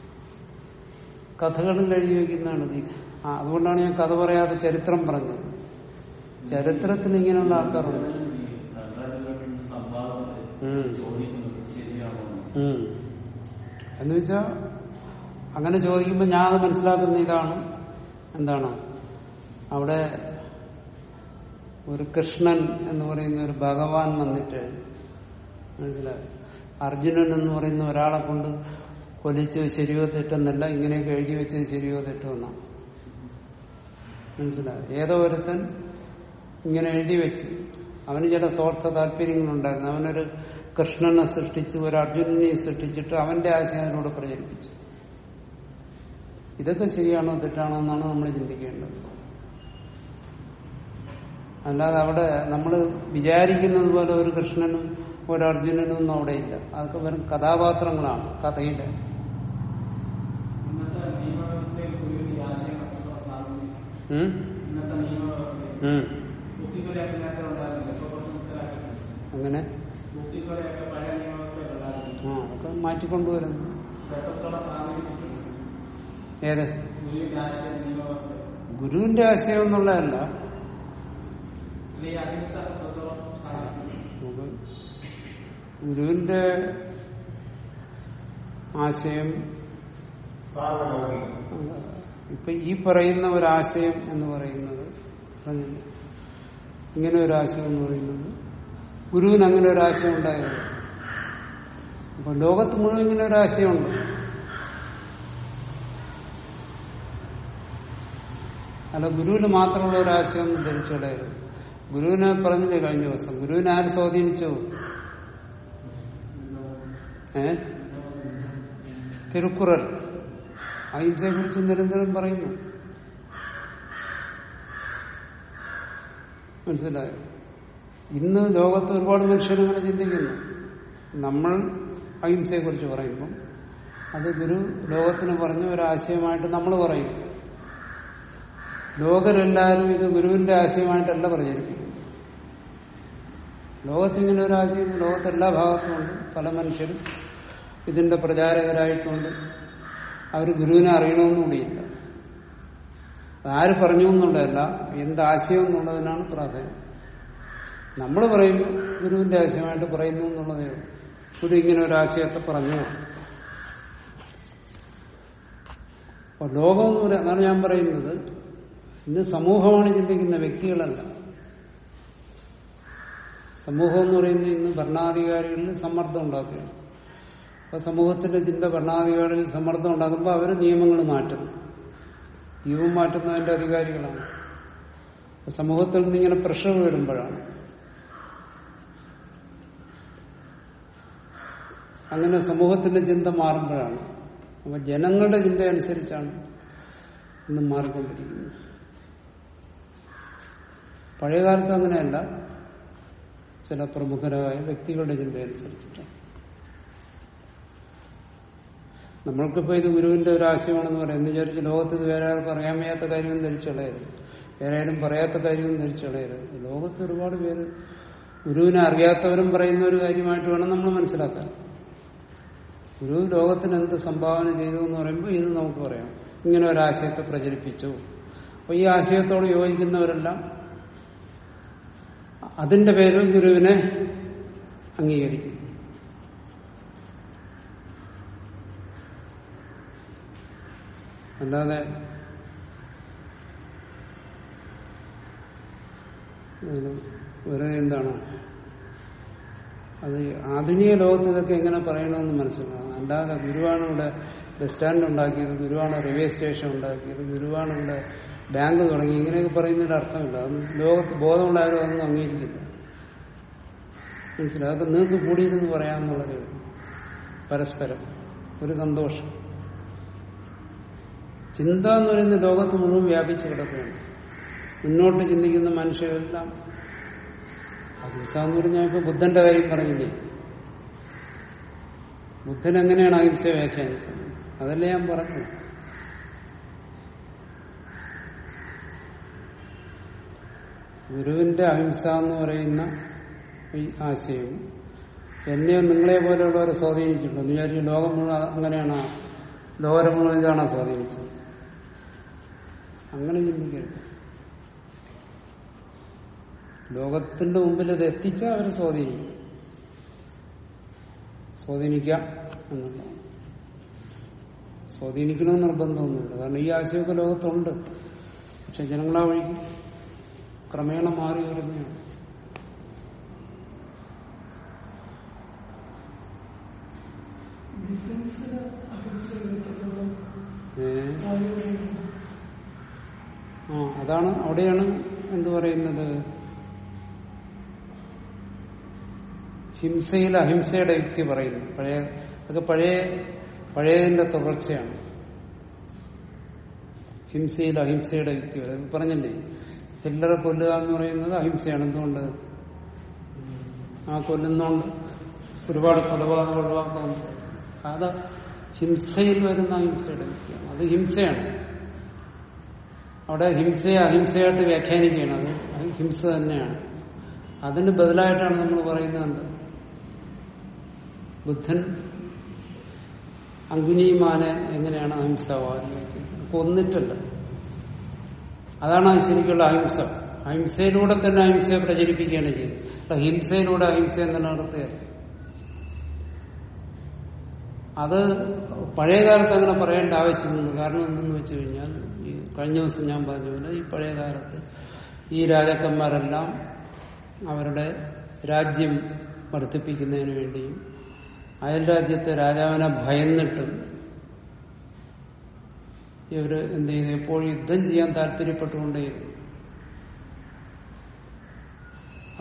കഥകളിൽ എഴുതി വെക്കുന്നതാണ് ഇത് ആ അതുകൊണ്ടാണ് ഞാൻ കഥ പറയാതെ ചരിത്രം പറഞ്ഞത് ചരിത്രത്തിൽ ഇങ്ങനെയുള്ള ആൾക്കാരുണ്ട് രണ്ടായിരത്തി സംവാദം ഉം. ചോദിക്കുന്നത് ശരിയാണോ എന്ന്. ഉം. എന്ന് വെച്ചാ അങ്ങനെ ചോദിക്കുമ്പോൾ ഞാൻ അത് മനസ്സിലാക്കുന്ന ഇതാണ് എന്താണ് അവിടെ ഒരു കൃഷ്ണൻ എന്ന് പറയുന്ന ഒരു ഭഗവാൻ വന്നിട്ട് മനസ്സിലായി അർജുനൻ എന്ന് പറയുന്ന ഒരാളെ കൊണ്ട് കൊലിച്ചത് ശരിയോ തെറ്റെന്നല്ല ഇങ്ങനെയൊക്കെ എഴുതി വെച്ചത് ശരിയോ തെറ്റോ എന്നാണ് മനസ്സിലായി ഏതോ ഒരുത്തൻ ഇങ്ങനെ എഴുതി വെച്ച് അവന് ചില സ്വാർത്ഥ താല്പര്യങ്ങളുണ്ടായിരുന്നു അവനൊരു കൃഷ്ണനെ സൃഷ്ടിച്ച് ഒരു അർജുനനെ സൃഷ്ടിച്ചിട്ട് അവന്റെ ആശയം അതിലൂടെ പ്രചരിപ്പിച്ചു ഇതൊക്കെ ശരിയാണോ തെറ്റാണോ എന്നാണ് നമ്മൾ ചിന്തിക്കേണ്ടത് അല്ലാതെ അവിടെ നമ്മൾ വിചാരിക്കുന്നത് പോലെ ഒരു കൃഷ്ണനും ഒരു അർജുനനും ഒന്നും അവിടെ ഇല്ല അതൊക്കെ വെറും കഥാപാത്രങ്ങളാണ് കഥയില് ഇന്നത്തെ നിയമവ്യവസ്ഥയിൽ പോലും ഈ ആശയങ്ങളൊക്കെ സാധിക്കും ഉം? ഇന്നത്തെ നിയമവ്യവസ്ഥയിൽ ഉം. ബുദ്ധിക്കൊലയൊക്കെ നേരത്തെ ഉണ്ടായിരുന്നില്ല ഇപ്പൊ കുറച്ച് മനസ്സിലാക്കിയിട്ടുണ്ട് അങ്ങനെ ബുദ്ധിക്കൊലയൊക്കെ പഴയ നിയമവ്യവസ്ഥയിൽ ഉണ്ടായിരുന്നു ആ അതൊക്കെ മാറ്റിക്കൊണ്ടുവരുന്നു എത്രത്തോളം സാധിച്ചിട്ടുണ്ട് ഏത് ഗുരുവിന്റെ ആശയം നിയമവ്യവസ്ഥ ഗുരുവിന്റെ ആശയം എന്നുള്ളതല്ല അല്ലെങ്കിൽ അഹിംസ എത്രത്തോളം സാധിക്കും നമുക്ക് ഗുരുവിന്റെ ആശയം സാർവലൗകികം. ഇപ്പൊ ഈ പറയുന്ന ഒരാശയം എന്ന് പറയുന്നത് പറഞ്ഞില്ലേ? ഇങ്ങനെ ഒരു ആശയം എന്ന് പറയുന്നത് ഗുരുവിന് അങ്ങനെ ഒരു ആശയം ഉണ്ടായത് അപ്പൊ ലോകത്ത് മുഴുവൻ ഇങ്ങനെ ഒരു ആശയമുണ്ട് അല്ല ഗുരുവിന് മാത്രമുള്ള ഒരു ആശയം എന്ന് ധരിച്ചുകളയരുത് ഗുരുവിനെ പറഞ്ഞില്ലേ കഴിഞ്ഞ ദിവസം ഗുരുവിനെ ആര് സ്വാധീനിച്ചു ഏ തിരുക്കുറൽ അഹിംസയെ കുറിച്ച് നിരന്തരം പറയുന്നു മനസ്സിലായോ ഇന്ന് ലോകത്ത് ഒരുപാട് മനുഷ്യരങ്ങനെ ചിന്തിക്കുന്നു നമ്മൾ അഹിംസയെ കുറിച്ച് പറയുമ്പം അത് ഗുരു ലോകത്തിന് പറഞ്ഞ ഒരാശയമായിട്ട് നമ്മൾ പറയും ലോകരെല്ലാവരും ഇത് ഗുരുവിന്റെ ആശയമായിട്ടല്ല പ്രചരിപ്പിക്കുന്നത് ലോകത്തിങ്ങനെ ഒരു ആശയം ലോകത്തെല്ലാ ഭാഗത്തുമുണ്ട് പല മനുഷ്യരും ഇതിന്റെ പ്രചാരകരായിട്ടുണ്ട് അവർ ഗുരുവിനെ അറിയണമെന്നുകൂടിയില്ല ആര് പറഞ്ഞു എന്നുള്ളതല്ല എന്ത് ആശയം എന്നുള്ളതിനാണ് പ്രാധാന്യം നമ്മൾ പറയുമ്പോൾ ഗുരുവിന്റെ ആശയമായിട്ട് പറയുന്നു എന്നുള്ളതേ ഉള്ളൂ ഗുരു ഇങ്ങനെ ഒരു ആശയത്തെ പറഞ്ഞു അപ്പൊ ലോകം എന്ന് പറയാം അതാണ് ഞാൻ പറയുന്നത് ഇന്ന് സമൂഹമാണ് ചിന്തിക്കുന്ന വ്യക്തികളല്ല സമൂഹം എന്ന് പറയുന്നത് ഇന്ന് ഭരണാധികാരികളിൽ സമ്മർദ്ദം ഉണ്ടാക്കുകയാണ് അപ്പൊ സമൂഹത്തിന്റെ ചിന്ത ഭരണാധികാരികളിൽ സമ്മർദ്ദം ഉണ്ടാക്കുമ്പോൾ അവർ നിയമങ്ങൾ മാറ്റുന്നു നിയമം മാറ്റുന്നതിന്റെ അധികാരികളാണ് അപ്പൊ സമൂഹത്തിൽ നിന്ന് ഇങ്ങനെ പ്രഷർ വരുമ്പോഴാണ് അങ്ങനെ സമൂഹത്തിന്റെ ചിന്ത മാറുമ്പോഴാണ് അപ്പൊ ജനങ്ങളുടെ ചിന്ത അനുസരിച്ചാണ് ഇന്ന് മാറിക്കൊണ്ടിരിക്കുന്നത് പഴയകാലത്ത് അങ്ങനെയല്ല ചില പ്രമുഖരായ വ്യക്തികളുടെ ചിന്ത അനുസരിച്ചിട്ടാണ് നമ്മൾക്കിപ്പോ ഇത് ഗുരുവിന്റെ ഒരു ആശയമാണെന്ന് പറയാം എന്ന് വിചാരിച്ച് ലോകത്ത് ഇത് വേറെ ആർക്കും അറിയാൻ വയ്യാത്ത കാര്യമൊന്നും ധരിച്ചുകളയരുത് വേറെ ആരും പറയാത്ത കാര്യമൊന്നും ധരിച്ചുകളയരുത് ലോകത്ത് ഒരുപാട് പേര് ഗുരുവിനെ അറിയാത്തവരും പറയുന്ന ഒരു കാര്യമായിട്ട് വേണം നമ്മൾ മനസ്സിലാക്കാൻ ഗുരു ലോകത്തിന് എന്ത് സംഭാവന ചെയ്തു എന്ന് പറയുമ്പോൾ ഇത് നമുക്ക് പറയാം ഇങ്ങനെ ഒരു ആശയത്തെ പ്രചരിപ്പിച്ചു അപ്പൊ ഈ ആശയത്തോട് യോജിക്കുന്നവരെല്ലാം അതിന്റെ പേരിൽ ഗുരുവിനെ അംഗീകരിക്കും അല്ലാതെ ഉം, വെറുതെ എന്താണ് അത് ആധുനിക ലോകത്ത് ഇതൊക്കെ എങ്ങനെ പറയണമെന്ന് മനസ്സിലാകും അല്ലാതെ ഗുരുവാണ് ഇവിടെ ബസ് സ്റ്റാൻഡ് ഉണ്ടാക്കിയത് ഗുരുവാണ് റെയിൽവേ സ്റ്റേഷൻ ഉണ്ടാക്കിയത് ഗുരുവാണ് ഇവിടെ ബാങ്ക് തുടങ്ങി ഇങ്ങനെയൊക്കെ പറയുന്നതിന് അർത്ഥമില്ല അത് ലോകത്ത് ബോധമുള്ളവരും അതൊന്നും അംഗീകരിക്കില്ല മനസ്സിലായി അതൊക്കെ നിങ്ങൾക്ക് കൂടിയിരുന്ന് പറയാമെന്നുള്ളതേ ഉള്ളൂ പരസ്പരം ഒരു സന്തോഷം ചിന്ത എന്ന് പറയുന്ന ലോകത്ത് മുഴുവൻ വ്യാപിച്ചു കിടക്കുകയാണ് മുന്നോട്ട് ചിന്തിക്കുന്ന മനുഷ്യരെല്ലാം അഹിംസ എന്ന് പറഞ്ഞാൽ ഇപ്പൊ ബുദ്ധന്റെ കാര്യം പറഞ്ഞില്ലേ ബുദ്ധൻ എങ്ങനെയാണ് അഹിംസ വ്യാഖ്യാനിച്ചത് അതല്ലേ ഞാൻ പറഞ്ഞു ഗുരുവിന്റെ അഹിംസ എന്ന് പറയുന്ന ഈ ആശയം എന്നെയോ നിങ്ങളെ പോലെയുള്ളവരെ സ്വാധീനിച്ചിട്ടുണ്ട് എന്ന് വിചാരിച്ചു ലോകം മുഴുവൻ അങ്ങനെയാണ് ലോകം മുഴുവൻ ഇതാണോ സ്വാധീനിച്ചത് അങ്ങനെ ചിന്തിക്കരുത് ലോകത്തിന്റെ മുമ്പിൽ ഇത് എത്തിച്ചാൽ അവരെ സ്വാധീനിക്കും സ്വാധീനിക്കാം എന്നുള്ളതാണ് സ്വാധീനിക്കണമെന്ന് നിർബന്ധമൊന്നുമില്ല കാരണം ഈ ആശയമൊക്കെ ലോകത്തുണ്ട് പക്ഷെ ജനങ്ങളാ വഴിക്ക് ക്രമേണ മാറി വരുന്നതാണ് ഏ? ആ അതാണ് അവിടെയാണ് എന്ത് പറയുന്നത് ഹിംസയിൽ അഹിംസയുടെ യുക്തി പറയുന്നു പഴയ അതൊക്കെ പഴയ പഴയതിന്റെ തുടർച്ചയാണ് ഹിംസയിൽ അഹിംസയുടെ യുക്തി പറയും. പറഞ്ഞില്ലേ ഹില്ലറെ കൊല്ലുക എന്ന് പറയുന്നത് അഹിംസയാണ് എന്തുകൊണ്ട് ആ കൊല്ലുന്നോണ്ട് ഒരുപാട് കൊലപാതകം ഒഴിവാക്കാൻ അത് ഹിംസയിൽ വരുന്ന അഹിംസയുടെ യുക്തിയാണ് അത് ഹിംസയാണ് അവിടെ ഹിംസയെ അഹിംസയായിട്ട് വ്യാഖ്യാനിക്കുകയാണ് അത് അത് ഹിംസ തന്നെയാണ് അതിന് ബദലായിട്ടാണ് നമ്മൾ പറയുന്നത് എന്ത് ബുദ്ധൻ അങ്കുനിമാനെ എങ്ങനെയാണ് അഹിംസവാദിയാക്കിയത് കൊന്നിട്ടല്ല അതാണ് അത് ശരിക്കുള്ള അഹിംസ അഹിംസയിലൂടെ തന്നെ അഹിംസയെ പ്രചരിപ്പിക്കുകയാണ് ചെയ്യുന്നത് അല്ല ഹിംസയിലൂടെ അഹിംസ എന്ന് നടത്തുകയല്ല അത് പഴയ കാലത്ത് അങ്ങനെ പറയേണ്ട ആവശ്യമുണ്ട് കാരണം എന്തെന്ന് വെച്ച് കഴിഞ്ഞാൽ ഈ കഴിഞ്ഞ ദിവസം ഞാൻ പറഞ്ഞ പോലെ ഈ പഴയ കാലത്ത് ഈ രാജാക്കന്മാരെല്ലാം അവരുടെ രാജ്യം വർദ്ധിപ്പിക്കുന്നതിന് വേണ്ടിയും അയൽ രാജ്യത്തെ രാജാവിനെ ഭയന്നിട്ടും ഇവര് എന്ത് ചെയ്തു എപ്പോഴും യുദ്ധം ചെയ്യാൻ താല്പര്യപ്പെട്ടുകൊണ്ടേയിരുന്നു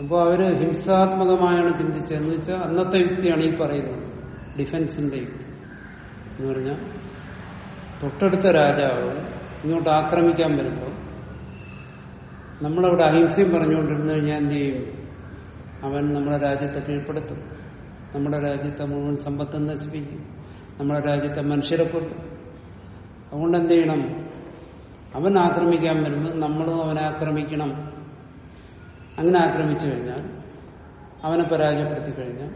അപ്പോൾ അവര് ഹിംസാത്മകമായാണ് ചിന്തിച്ചതെന്ന് വെച്ചാൽ അന്നത്തെ യുക്തിയാണ് ഈ പറയുന്നത് ഡിഫൻസിന്റെ യുക്തി എന്ന് പറഞ്ഞാൽ തൊട്ടടുത്ത രാജാവ് ഇങ്ങോട്ട് ആക്രമിക്കാൻ വരുമ്പോൾ നമ്മളവിടെ അഹിംസയും പറഞ്ഞുകൊണ്ടിരുന്നു കഴിഞ്ഞാൽ എന്ത് ചെയ്യും അവൻ നമ്മുടെ രാജ്യത്തെ കീഴ്പ്പെടുത്തും നമ്മുടെ രാജ്യത്തെ മുഴുവൻ സമ്പത്തും നശിപ്പിക്കും നമ്മുടെ രാജ്യത്തെ മനുഷ്യരെ കൊല്ലും അതുകൊണ്ട് എന്ത് ചെയ്യണം അവൻ ആക്രമിക്കാൻ വരുമ്പോൾ നമ്മളും അവനെ ആക്രമിക്കണം അങ്ങനെ ആക്രമിച്ചു കഴിഞ്ഞാൽ അവനെ പരാജയപ്പെടുത്തി കഴിഞ്ഞാൽ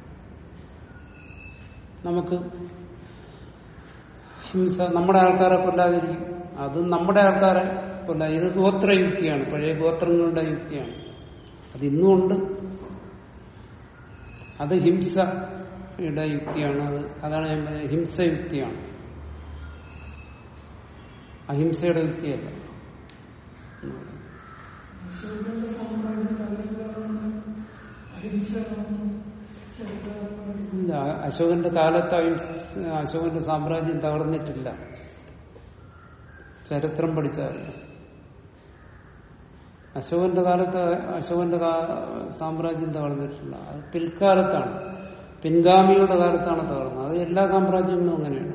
നമുക്ക് ഹിംസ നമ്മുടെ ആൾക്കാരെ കൊല്ലാതിരിക്കും അത് നമ്മുടെ ആൾക്കാരെ കൊല്ല ഇത് ഗോത്രയുക്തിയാണ് പഴയ ഗോത്രങ്ങളുടെ യുക്തിയാണ് അത് ഇന്നും ഉണ്ട് അത് ഹിംസയുടെ യുക്തിയാണ് അത് അതാണ് ഞാൻ പറഞ്ഞത് ഹിംസയുക്തിയാണ് അഹിംസയുടെ യുക്തിയല്ല ഇല്ല അശോകന്റെ കാലത്ത് അഹിംസ അശോകന്റെ സാമ്രാജ്യം തകർന്നിട്ടില്ല ചരിത്രം പഠിച്ചാൽ അശോകന്റെ കാലത്ത് അശോകന്റെ കാ- സാമ്രാജ്യം തകർന്നിട്ടില്ല അത് പിൽക്കാലത്താണ് പിൻഗാമിയുടെ കാലത്താണ് തകർന്നത് അത് എല്ലാ സാമ്രാജ്യങ്ങളും അങ്ങനെയാണ്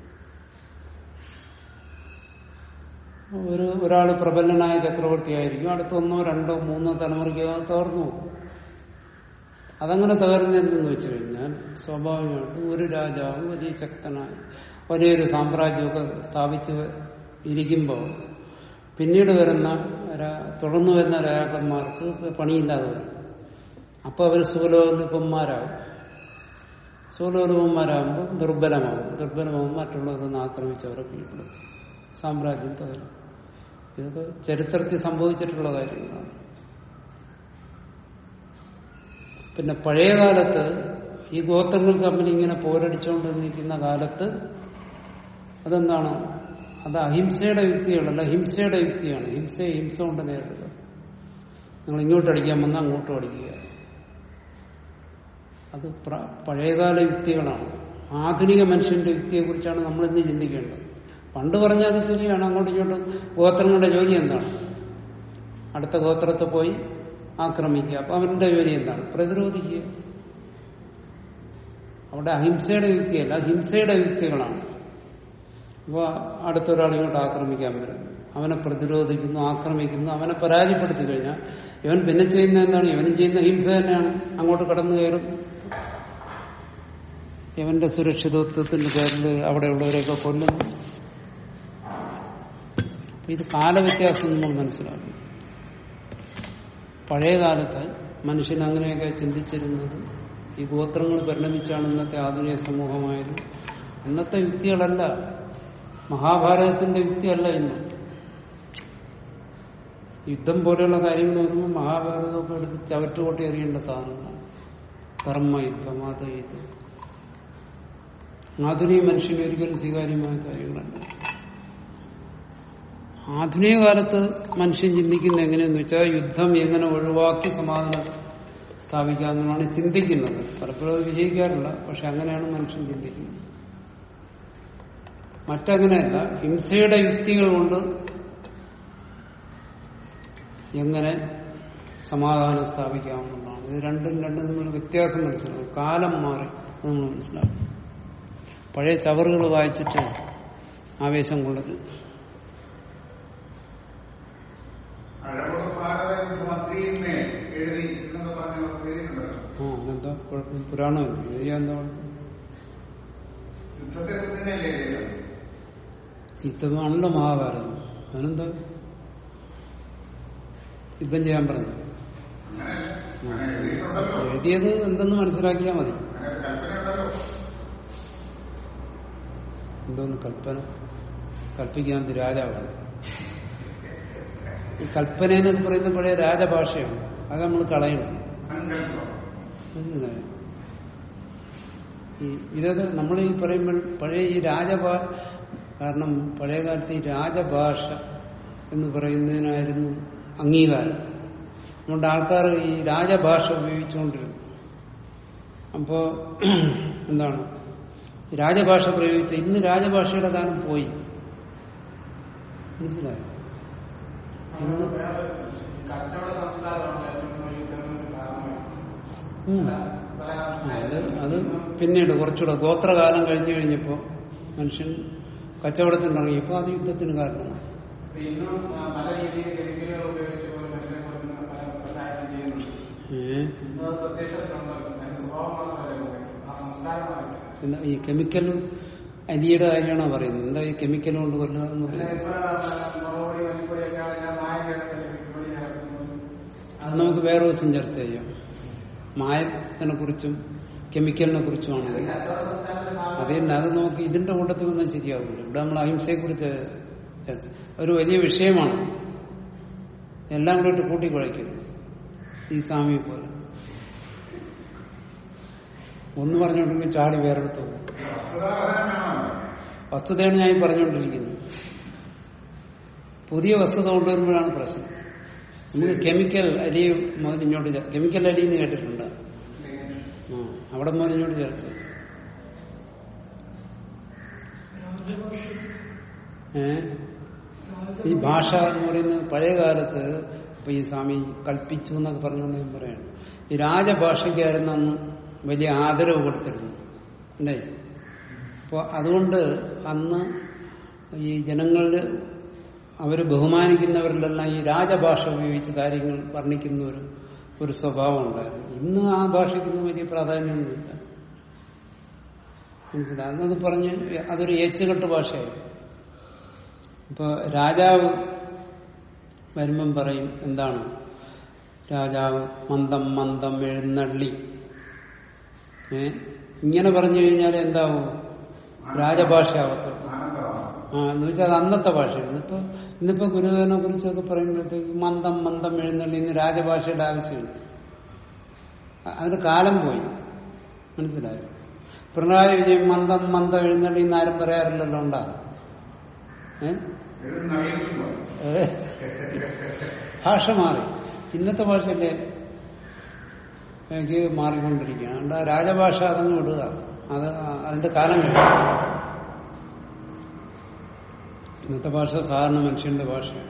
ഒരു ഒരാൾ പ്രബലനായ ചക്രവർത്തിയായിരിക്കും അടുത്ത ഒന്നോ രണ്ടോ മൂന്നോ തലമുറയ്ക്ക് തകർന്നു പോകും അതങ്ങനെ തകർന്നെന്തെന്ന് വെച്ച് കഴിഞ്ഞാൽ സ്വാഭാവികമായിട്ടും ഒരു രാജാവ് വലിയ ശക്തനായി വലിയൊരു സാമ്രാജ്യമൊക്കെ സ്ഥാപിച്ച് ഇരിക്കുമ്പോൾ പിന്നീട് വരുന്ന രാ- തുടർന്നു വരുന്ന രാജാക്കന്മാർക്ക് പണിയില്ലാതെ വരും അപ്പൊ അവർ സുലോലുപന്മാരാകും സുലോലുപന്മാരാകുമ്പോൾ ദുർബലമാകും ദുർബലമാകും മറ്റുള്ളവരൊന്ന് ആക്രമിച്ച് അവരെ കീഴ്പ്പെടുത്തും സാമ്രാജ്യം തകരും ഇതൊക്കെ ചരിത്രത്തിൽ സംഭവിച്ചിട്ടുള്ള കാര്യങ്ങളാണ് പിന്നെ പഴയ കാലത്ത് ഈ ഗോത്രങ്ങൾ തമ്മിൽ ഇങ്ങനെ പോരടിച്ചുകൊണ്ട് നിൽക്കുന്ന കാലത്ത് അതെന്താണ് അത് അഹിംസയുടെ യുക്തികളല്ല ഹിംസയുടെ യുക്തിയാണ് ഹിംസയെ ഹിംസ കൊണ്ട് നേരിടുക നിങ്ങൾ ഇങ്ങോട്ട് അടിക്കാൻ വന്നാൽ അങ്ങോട്ടും അടിക്കുക അത് പ്ര- പഴയകാല യുക്തികളാണ് ആധുനിക മനുഷ്യന്റെ യുക്തിയെ കുറിച്ചാണ് നമ്മൾ ഇന്ന് ചിന്തിക്കേണ്ടത് പണ്ട് പറഞ്ഞാൽ അത് ശരിയാണ് അങ്ങോട്ടും ഇങ്ങോട്ടും ഗോത്രങ്ങളുടെ ജോലി എന്താണ് അടുത്ത ഗോത്രത്തെ പോയി ആക്രമിക്കുക അപ്പൊ അവന്റെ ജോലി എന്താണ് പ്രതിരോധിക്കുക അവിടെ അഹിംസയുടെ യുക്തിയല്ല ഹിംസയുടെ യുക്തികളാണ് അപ്പൊ അടുത്തൊരാൾ ഇങ്ങോട്ട് ആക്രമിക്കാൻ വരും അവനെ പ്രതിരോധിക്കുന്നു ആക്രമിക്കുന്നു അവനെ പരാജയപ്പെടുത്തി കഴിഞ്ഞാൽ ഇവൻ പിന്നെ ചെയ്യുന്ന എന്താണ് ഇവനും ചെയ്യുന്ന ഹിംസ തന്നെയാണ് അങ്ങോട്ട് കടന്നു കയറും ഇവന്റെ സുരക്ഷിതത്വത്തിന്റെ പേരിൽ അവിടെയുള്ളവരെയൊക്കെ കൊല്ലുന്നു അപ്പൊ ഇത് കാലവ്യത്യാസം നമ്മൾ മനസ്സിലാക്കും പഴയ കാലത്ത് മനുഷ്യൻ അങ്ങനെയൊക്കെ ചിന്തിച്ചിരുന്നത് ഈ ഗോത്രങ്ങൾ പരിണമിച്ചാണ് ഇന്നത്തെ ആധുനിക സമൂഹമായത് ഇന്നത്തെ യുക്തികളല്ല മഹാഭാരതത്തിന്റെ യുക്തിയല്ല ഇന്ന് യുദ്ധം പോലെയുള്ള കാര്യങ്ങൾ വരുമ്പോൾ മഹാഭാരതമൊക്കെ എടുത്ത് ചവറ്റുകൊട്ടി എറിയേണ്ട സാധനങ്ങളാണ് കർമ്മയുദ്ധം അത് ഇത് ആധുനിക മനുഷ്യന് ഒരിക്കലും സ്വീകാര്യമായ കാര്യങ്ങളല്ല ആധുനിക കാലത്ത് മനുഷ്യൻ ചിന്തിക്കുന്നത് എങ്ങനെയെന്ന് വെച്ചാൽ യുദ്ധം എങ്ങനെ ഒഴിവാക്കി സമാധാനം സ്ഥാപിക്കാമെന്നാണ് ചിന്തിക്കുന്നത് പലപ്പോഴും അത് വിജയിക്കാറില്ല പക്ഷെ അങ്ങനെയാണ് മനുഷ്യൻ ചിന്തിക്കുന്നത് മറ്റങ്ങനെയല്ല ഹിംസയുടെ യുക്തികൾ കൊണ്ട് എങ്ങനെ സമാധാനം സ്ഥാപിക്കാമെന്നുള്ളതാണ് ഇത് രണ്ടും രണ്ടും നമ്മൾ വ്യത്യാസം മനസ്സിലാക്കും കാലം മാറി അത് നമ്മൾ മനസ്സിലാക്കും പഴയ ചവറുകൾ വായിച്ചിട്ട് ആവേശം കൊള്ളത് അഴകുള്ള ഭാരത മന്ത്രിയിന്മേൽ എഴുതി എന്നൊക്കെ പറഞ്ഞ് എഴുതിയിട്ടുണ്ടല്ലോ ആ അതെന്താ കുഴപ്പം പുരാണമല്ലേ എഴുതിയാ എന്താ കുഴപ്പം യുദ്ധത്തെ കുറിച്ച് തന്നെയല്ലേ എഴുതിയത് യുദ്ധമാണല്ലോ മഹാഭാരതം അതിനെന്താ യുദ്ധം ചെയ്യാൻ പറഞ്ഞു അങ്ങനെയല്ല അങ്ങനെ എഴുതിയിട്ടുണ്ടല്ലോ എഴുതിയത് എന്തെന്ന് മനസ്സിലാക്കിയാൽ മതി അങ്ങനെ ഒരു കൽപ്പനയുണ്ടല്ലോ എന്തോന്ന് കൽപ്പന കൽപ്പിക്കാൻ രാജാവാണ് ഈ കൽപ്പന എന്നൊക്കെ പറയുന്ന പഴയ രാജഭാഷയാണ് അത് നമ്മൾ കളയണം സങ്കല്പം മനസ്സിലായോ? ഈ ഇതൊക്കെ നമ്മൾ ഈ പറയുമ്പോൾ പഴയ ഈ രാജഭാ കാരണം പഴയ കാലത്ത് ഈ രാജഭാഷ എന്ന് പറയുന്നതിനായിരുന്നു അംഗീകാരം അതുകൊണ്ട് ആൾക്കാർ ഈ രാജഭാഷ ഉപയോഗിച്ചുകൊണ്ടിരുന്നു അപ്പോ എന്താണ് ഈ രാജഭാഷ പ്രയോഗിച്ച ഇന്ന് രാജഭാഷയുടെ കാലം പോയി മനസ്സിലായോ ഇന്ന് കച്ചവട സംസ്കാരമാണ് ഏറ്റവും കൂടുതൽ യുദ്ധങ്ങൾ ഉം. പല ആ, അത് അത് പിന്നീട് കുറച്ചുകൂടെ ഗോത്രകാലം കഴിഞ്ഞു കഴിഞ്ഞപ്പോ മനുഷ്യൻ കച്ചവടത്തിന് ഇറങ്ങിയപ്പോ അത് യുദ്ധത്തിന് കാരണമാണ് ഇന്നും ആ, പല രീതിയിൽ കെമിക്കലുകൾ ഉപയോഗിച്ച് പോലും മനുഷ്യനെ കൊല്ലുന്ന പല വ്യവസായങ്ങൾ ചെയ്യുന്നുണ്ട് ഏഹ് ഇന്ന് അത് പ്രത്യക്ഷത്തിലുണ്ടല്ലോ അതിന്റെ സ്വഭാവം മാത്രമല്ല ആ സംസ്കാരം മാറില്ല എന്താ ഈ കെമിക്കൽ അരിയുടെ കാര്യമാണോ പറയുന്നത് എന്താ ഈ കെമിക്കൽ കൊണ്ട് കൊല്ലുക എന്ന് പിന്നെ പറയുന്നത് ഇപ്പൊ മുളകുപൊടി മല്ലിപ്പൊടിയൊക്കെയാണ് ഞാൻ മായക്കേടല്ലേ വിപണി നടക്കുന്നത് അത് നമുക്ക് വേറെ ദിവസം ചർച്ച ചെയ്യാം മായത്തിനെ കുറിച്ചും കെമിക്കലിനെ കുറിച്ചുമാണ് ഇത് കച്ചവട സംസ്കാരത്തിന്റെ ഭാഗം അത് തന്നെ അത് നോക്കി ഇതിന്റെ കൂട്ടത്തിൽ വന്നാൽ ശരിയാവില്ല ഇവിടെ നമ്മൾ അഹിംസയെ കുറിച്ച് ചർച്ച ഒരു വലിയ വിഷയമാണ് എല്ലാം കൂടെ ഇട്ട് കൂട്ടിക്കുഴയ്ക്കരുത് ഈ സ്വാമിയെ പോലെ ഒന്ന് പറഞ്ഞുകൊണ്ടെങ്കിൽ ചാടി വേറെടുത്ത് പോകും വസ്തുതാപരം വേണമല്ലോ വസ്തുതയാണ് ഞാൻ ഈ പറഞ്ഞുകൊണ്ടിരിക്കുന്നത് പുതിയ വസ്തുത കൊണ്ടുവരുമ്പോഴാണ് പ്രശ്നം നമുക്ക് കെമിക്കൽ അരി മുതൽ ഇങ്ങോട്ട് ചെ- കെമിക്കൽ അരി എന്ന് കേട്ടിട്ടുണ്ട് ആ അവിടെ മുതൽ ഇങ്ങോട്ട് ചേർത്ത് ഏ ഈ ഭാഷ എന്ന് പറയുന്നത് പഴയ കാലത്ത് ഇപ്പൊ ഈ സ്വാമി കൽപ്പിച്ചു എന്നൊക്കെ പറഞ്ഞുകൊണ്ട് ഞാൻ പറയാണ് ഈ രാജഭാഷയ്ക്കായിരുന്നു അന്ന് വലിയ ആദരവ് കൊടുത്തിരുന്നു അല്ലേ അപ്പോൾ അതുകൊണ്ട് അന്ന് ഈ ജനങ്ങളിൽ അവർ ബഹുമാനിക്കുന്നവരിലെല്ലാം ഈ രാജഭാഷ ഉപയോഗിച്ച് കാര്യങ്ങൾ വർണ്ണിക്കുന്ന ഒരു ഒരു സ്വഭാവം ഉണ്ടായിരുന്നു ഇന്ന് ആ ഭാഷയ്ക്കൊന്നും വലിയ പ്രാധാന്യമൊന്നുമില്ല മനസ്സിലായി അന്നത് പറഞ്ഞ് അതൊരു ഏച്ചുകെട്ട് ഭാഷയായി ഇപ്പൊ രാജാവ് വരുമ്പം പറയും എന്താണ് രാജാവ് മന്ദം മന്ദം എഴുന്നള്ളി ഏ ഇങ്ങനെ പറഞ്ഞു കഴിഞ്ഞാൽ എന്താവും രാജഭാഷയാവത്തുള്ളൂ ആനന്ദമാണ് ആ എന്ന് വെച്ചാൽ അത് അന്നത്തെ ഭാഷയാണ് ഇന്നിപ്പോ ഇന്നിപ്പോ ഗുരുദേവനെ കുറിച്ചൊക്കെ പറയുമ്പോഴത്തേക്ക് മന്ദം മന്ദം എഴുന്നള്ളി ഇന്ന് രാജഭാഷയുടെ ആവശ്യമില്ല അ- അതിന് കാലം പോയി മനസ്സിലായോ പിണറായി വിജയൻ മന്ദം മന്ദം എഴുന്നള്ളി എന്ന് ആരും പറയാറില്ലല്ലോ ഉണ്ടാ ഏ എഴുന്നള്ളിക്കുന്നു ഏ? ഭാഷ മാറി ഇന്നത്തെ ഭാഷയല്ലേ എനിക്ക് മാറിക്കൊണ്ടിരിക്കുകയാണ് അതുകൊണ്ട് ആ രാജഭാഷ അതങ്ങ് വിടുക അത് ആ- അതിന്റെ കാലം കഴിഞ്ഞു ഇന്നത്തെ ഭാഷ സാധാരണ മനുഷ്യന്റെ ഭാഷയാണ്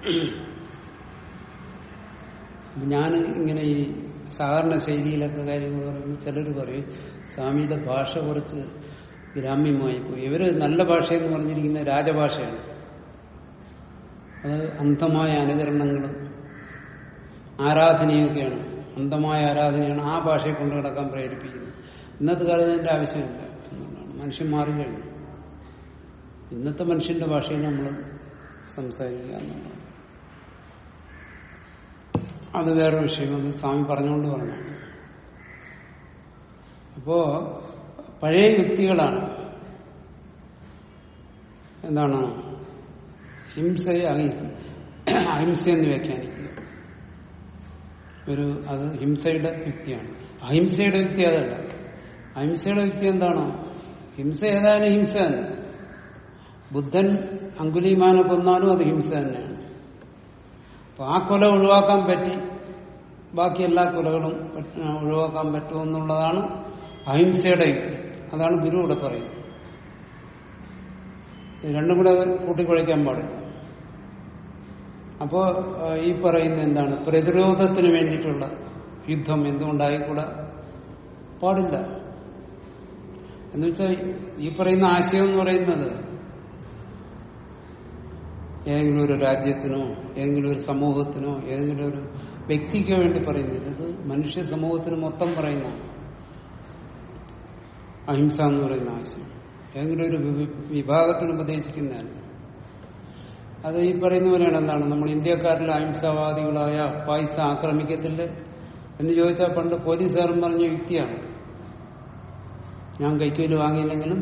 അപ്പൊ ഞാൻ ഇങ്ങനെ ഈ സാധാരണ ശൈലിയിലൊക്കെ കാര്യങ്ങൾ പറയുമ്പോൾ ചിലർ പറയും സ്വാമിയുടെ ഭാഷ കുറച്ച് ഗ്രാമ്യമായി പോയി ഇവര് നല്ല ഭാഷയെന്ന് പറഞ്ഞിരിക്കുന്ന രാജഭാഷയാണ് അത് അന്ധമായ അനുകരണങ്ങളും ആരാധനയൊക്കെയാണ് അന്ധമായ ആരാധനയാണ് ആ ഭാഷയെ കൊണ്ട് കിടക്കാൻ പ്രേരിപ്പിക്കുന്നത് ഇന്നത്തെ കാലത്ത് അതിന്റെ ആവശ്യമില്ല എന്നുള്ളതാണ് മനുഷ്യൻ മാറി കഴിഞ്ഞു ഇന്നത്തെ മനുഷ്യന്റെ ഭാഷയിൽ നമ്മൾ സംസാരിക്കുക എന്നുള്ളതാണ് അത് വേറെ വിഷയം അത് സ്വാമി പറഞ്ഞുകൊണ്ട് പറഞ്ഞു അപ്പോ പഴയ യുക്തികളാണ് എന്താണ് ഹിംസയെ അഹി- അഹിംസയെന്ന് വ്യാഖ്യാനിക്കുക ഒരു അത് ഹിംസയുടെ യുക്തിയാണ് അഹിംസയുടെ യുക്തി അതല്ല അഹിംസയുടെ യുക്തി എന്താണ് ഹിംസ ഏതായാലും ഹിംസ തന്നെ ബുദ്ധൻ അങ്കുലിമാനെ കൊന്നാലും അത് ഹിംസ തന്നെയാണ് അപ്പൊ ആ കൊല ഒഴിവാക്കാൻ പറ്റി ബാക്കി എല്ലാ കൊലകളും പറ്റ- ഒഴിവാക്കാൻ പറ്റുമെന്നുള്ളതാണ് അഹിംസയുടെ യുക്തി അതാണ് ഗുരു ഇവിടെ പറയുന്നത് ഇത് രണ്ടും കൂടെ കൂട്ടിക്കുഴയ്ക്കാൻ പാടില്ല അപ്പോ ആ, ഈ പറയുന്ന എന്താണ് പ്രതിരോധത്തിന് വേണ്ടിയിട്ടുള്ള യുദ്ധം എന്തുകൊണ്ടായിക്കൂടാ പാടില്ല എന്ന് വെച്ചാൽ ഈ പറയുന്ന ആശയം എന്ന് പറയുന്നത് ഏതെങ്കിലും ഒരു രാജ്യത്തിനോ ഏതെങ്കിലും ഒരു സമൂഹത്തിനോ ഏതെങ്കിലും ഒരു വ്യക്തിക്കോ വേണ്ടി പറയുന്നില്ല ഇത് മനുഷ്യ സമൂഹത്തിന് മൊത്തം പറയുന്നതാണ് അഹിംസ എന്ന് പറയുന്ന ആശയം ഏതെങ്കിലും ഒരു വി- വിഭാഗത്തിന് ഉപദേശിക്കുന്നതല്ല അത് ഈ പറയുന്ന പോലെയാണ് എന്താണ് നമ്മൾ ഇന്ത്യക്കാരിൽ അഹിംസാവാദികളായ പായ്സ ആക്രമിക്കത്തില്ല എന്ന് ചോദിച്ചാൽ പണ്ട് പോലീസുകാരൻ പറഞ്ഞ യുക്തിയാണ് ഞാൻ കൈക്കൂലി വാങ്ങിയില്ലെങ്കിലും